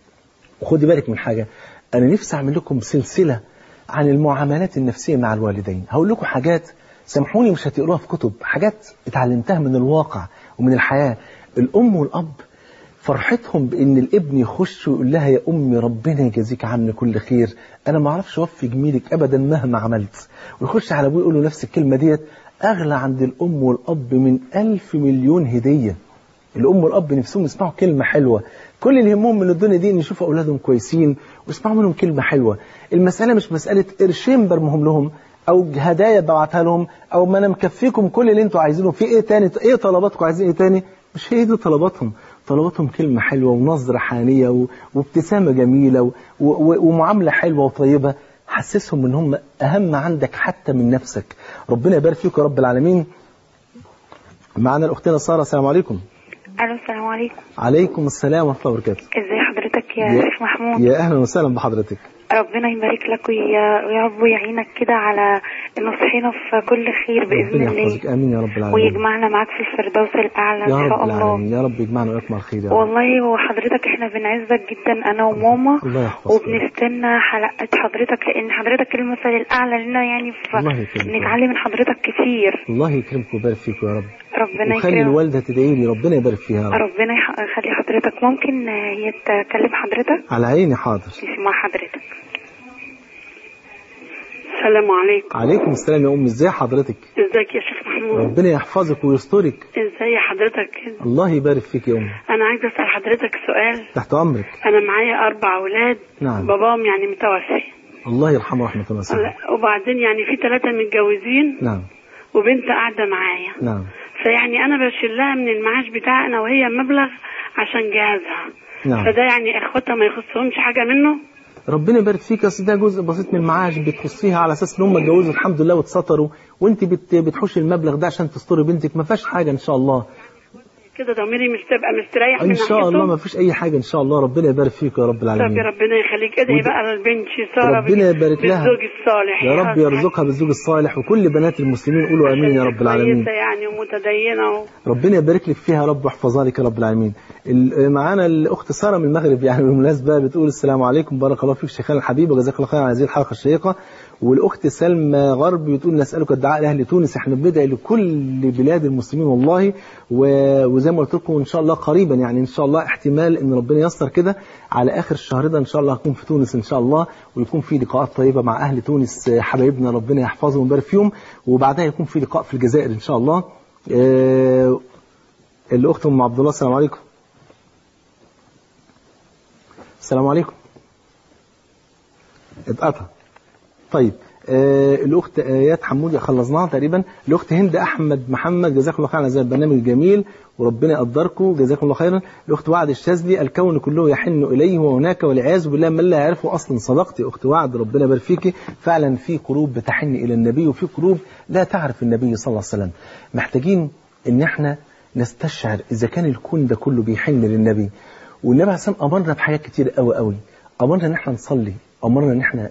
وخدي بالك من حاجة أنا نفسي أعمل لكم سلسلة عن المعاملات النفسية مع الوالدين هقول لكم حاجات سامحوني مش هتقروها في كتب حاجات اتعلمتها من الواقع ومن الحياة الأم والأب فرحتهم بان الابن يخش ويقول لها يا امي ربنا يجازيك عني كل خير انا ما اعرفش اوفي جميلك ابدا مهما عملت ويخش على ابوه يقول له نفس الكلمه ديت اغلى عند الام والاب من ألف مليون هديه الام والاب نفسهم يسمعوا كلمه حلوه كل اللي يهمهم من الدنيا دي ان يشوفوا اولادهم كويسين ويسمعوا منهم كلمه حلوه المساله مش مساله قرشين برمهم لهم او هدايا ببعتها لهم او ما انا مكفيكم كل اللي انتوا عايزينه في ايه تاني ايه طلباتكم عايزين ايه تاني مش هي دي طلباتهم طلباتهم كلمة حلوة ونظرة حانية و... وابتسامة جميلة و... و... ومعاملة حلوة وطيبة حسسهم ان هم اهم عندك حتى من نفسك ربنا يبارك فيك يا رب العالمين معنا الاختنا سارة السلام عليكم الو السلام عليكم عليكم السلام ورحمة الله وبركاته ازي حضرتك يا يا- شيخ محمود يا اهلا وسهلا بحضرتك ربنا يبارك لك ويا ويا رب ويعينك كده على النصحين في كل خير باذن ربنا الله يحفظك امين يا رب العالمين ويجمعنا معاك في الفردوس الاعلى يا ان شاء رب الله العالمين يا رب يجمعنا وياكم على الخير يا رب والله وحضرتك احنا بنعزك جدا انا وماما الله يحفظك وبنستنى حلقات حضرتك لان حضرتك المثل الاعلى لنا يعني الله في يكرمك. نتعلم من حضرتك كتير الله يكرمك ويبارك فيكم يا رب ربنا وخلي يكرمك الوالدة تدعي لي ربنا يبارك فيها يا رب ربنا يح- يخلي حضرتك ممكن آه، هي تكلم حضرتك على عيني حاضر مع حضرتك السلام عليكم عليكم السلام يا أم ازاي حضرتك ازيك يا شيخ محمود ربنا يحفظك ويسترك ازاي حضرتك الله يبارك فيك يا أم انا عايزه اسال حضرتك سؤال تحت أمرك انا معايا اربع اولاد نعم باباهم يعني متوفي الله يرحمه رحمة الله وسلم وبعدين يعني في ثلاثه متجوزين نعم وبنت قاعده معايا نعم فيعني انا بشيل لها من المعاش بتاعي انا وهي مبلغ عشان جهازها نعم فده يعني اخواتها ما يخصهمش حاجه منه ربنا يبارك فيك اصل ده جزء بسيط من المعاش بتخصيها على اساس ان هم اتجوزوا الحمد لله واتسطروا وانت بت بتحوشي المبلغ ده عشان تستري بنتك ما فيهاش حاجه ان شاء الله كده ضميري مش تبقى مستريح من ان شاء الله ما ناحيته فيش اي حاجه ان شاء الله ربنا يبارك فيك يا رب طب العالمين يا ربنا يخليك ادعي وده- بقى للبنت ساره ربنا يبارك لها بالزوج الصالح يا رب يرزقها بالزوج الصالح وكل بنات المسلمين قولوا امين يا رب العالمين كويسه يعني ومتدينه و... ربنا يبارك لك فيها يا رب واحفظها لك يا رب العالمين ال- معانا الاخت ساره من المغرب يعني بالمناسبه بتقول السلام عليكم بارك الله فيك شيخنا الحبيب وجزاك الله خير على هذه الحلقه الشيقه والاخت سلمى غرب بتقول نسالك الدعاء لاهل تونس احنا بندعي لكل بلاد المسلمين والله و- وزي ما قلت لكم ان شاء الله قريبا يعني ان شاء الله احتمال ان ربنا ييسر كده على اخر الشهر ده ان شاء الله هكون في تونس ان شاء الله ويكون في لقاءات طيبه مع اهل تونس آه، حبايبنا ربنا يحفظهم ويبارك فيهم وبعدها يكون في لقاء في الجزائر ان شاء الله آه، الاخت ام عبد الله السلام عليكم السلام عليكم اتقطع طيب آه الاخت ايات حمودي خلصناها تقريبا الاخت هند احمد محمد جزاكم الله خيرا على هذا البرنامج الجميل وربنا يقدركم جزاكم الله خيرا الاخت وعد الشاذلي الكون كله يحن اليه وهناك والعياذ بالله من لا يعرفه اصلا صدقتي اخت وعد ربنا يبارك فيكي فعلا في قلوب بتحن الى النبي وفي قلوب لا تعرف النبي صلى الله عليه وسلم محتاجين ان احنا نستشعر اذا كان الكون ده كله بيحن للنبي والنبي عليه الصلاه والسلام امرنا بحاجات كتير قوي قوي امرنا ان احنا نصلي امرنا ان احنا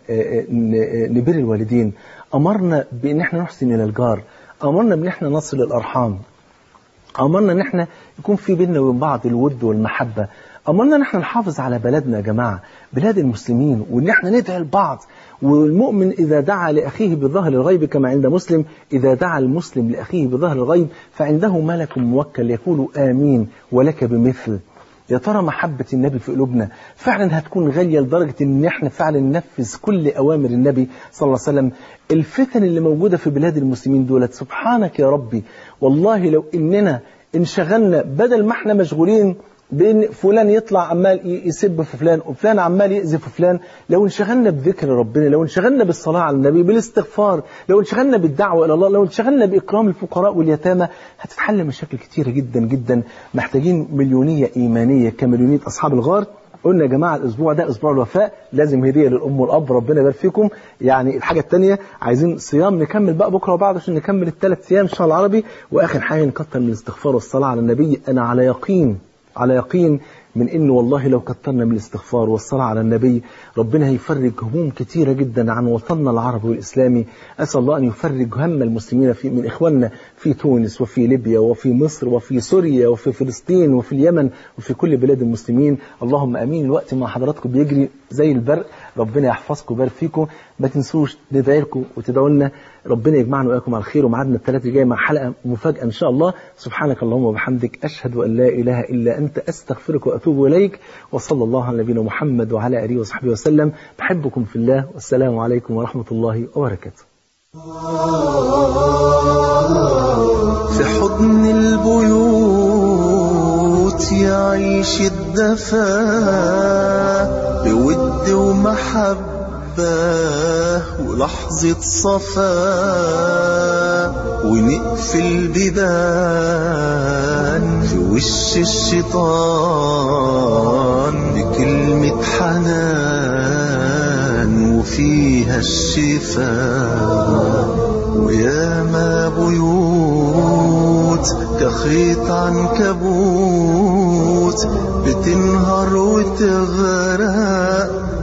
نبر الوالدين امرنا بان احنا نحسن الى الجار امرنا بان احنا نصل الارحام امرنا ان احنا يكون في بيننا وبين بعض الود والمحبه امرنا ان احنا نحافظ على بلدنا يا جماعه بلاد المسلمين وان احنا ندعي لبعض والمؤمن اذا دعا لاخيه بظهر الغيب كما عند مسلم اذا دعا المسلم لاخيه بظهر الغيب فعنده ملك موكل يقول امين ولك بمثل يا ترى محبة النبي في قلوبنا فعلا هتكون غالية لدرجة ان احنا فعلا ننفذ كل اوامر النبي صلى الله عليه وسلم الفتن اللي موجودة في بلاد المسلمين دولت سبحانك يا ربي والله لو اننا انشغلنا بدل ما احنا مشغولين بان فلان يطلع عمال يسب في فلان وفلان عمال يأذي في فلان لو انشغلنا بذكر ربنا لو انشغلنا بالصلاة على النبي بالاستغفار لو انشغلنا بالدعوة إلى الله لو انشغلنا بإكرام الفقراء واليتامى هتتحل مشاكل كتيرة جدا جدا محتاجين مليونية إيمانية كمليونية أصحاب الغار قلنا يا جماعة الأسبوع ده أسبوع الوفاء لازم هدية للأم والأب ربنا يبارك فيكم يعني الحاجة الثانية عايزين صيام نكمل بقى بكرة وبعد عشان نكمل الثلاث أيام إن شاء الله العربي وآخر حاجة نكتر من الاستغفار والصلاة على النبي أنا على يقين على يقين من انه والله لو كترنا من الاستغفار والصلاة على النبي ربنا هيفرج هموم كتيرة جدا عن وطننا العربي والإسلامي أسأل الله أن يفرج هم المسلمين في من إخواننا في تونس وفي ليبيا وفي مصر وفي سوريا وفي فلسطين وفي اليمن وفي كل بلاد المسلمين اللهم أمين الوقت مع حضراتكم بيجري زي البرق ربنا يحفظكم ويبارك فيكم ما تنسوش ندعي لكم وتدعوا لنا ربنا يجمعنا وإياكم على الخير وميعادنا الثلاث الجاي مع حلقة مفاجأة إن شاء الله سبحانك اللهم وبحمدك أشهد أن لا إله إلا أنت أستغفرك وأتوب إليك وصلى الله على نبينا محمد وعلى آله وصحبه وسلم بحبكم في الله والسلام عليكم ورحمة الله وبركاته في حضن البيوت يعيش الدفا بود ومحبة ولحظة صفا ونقفل بيبان في وش الشيطان بكلمة حنان وفيها الشفاء ويا ما بيوت كخيط عنكبوت بتنهار وتغرق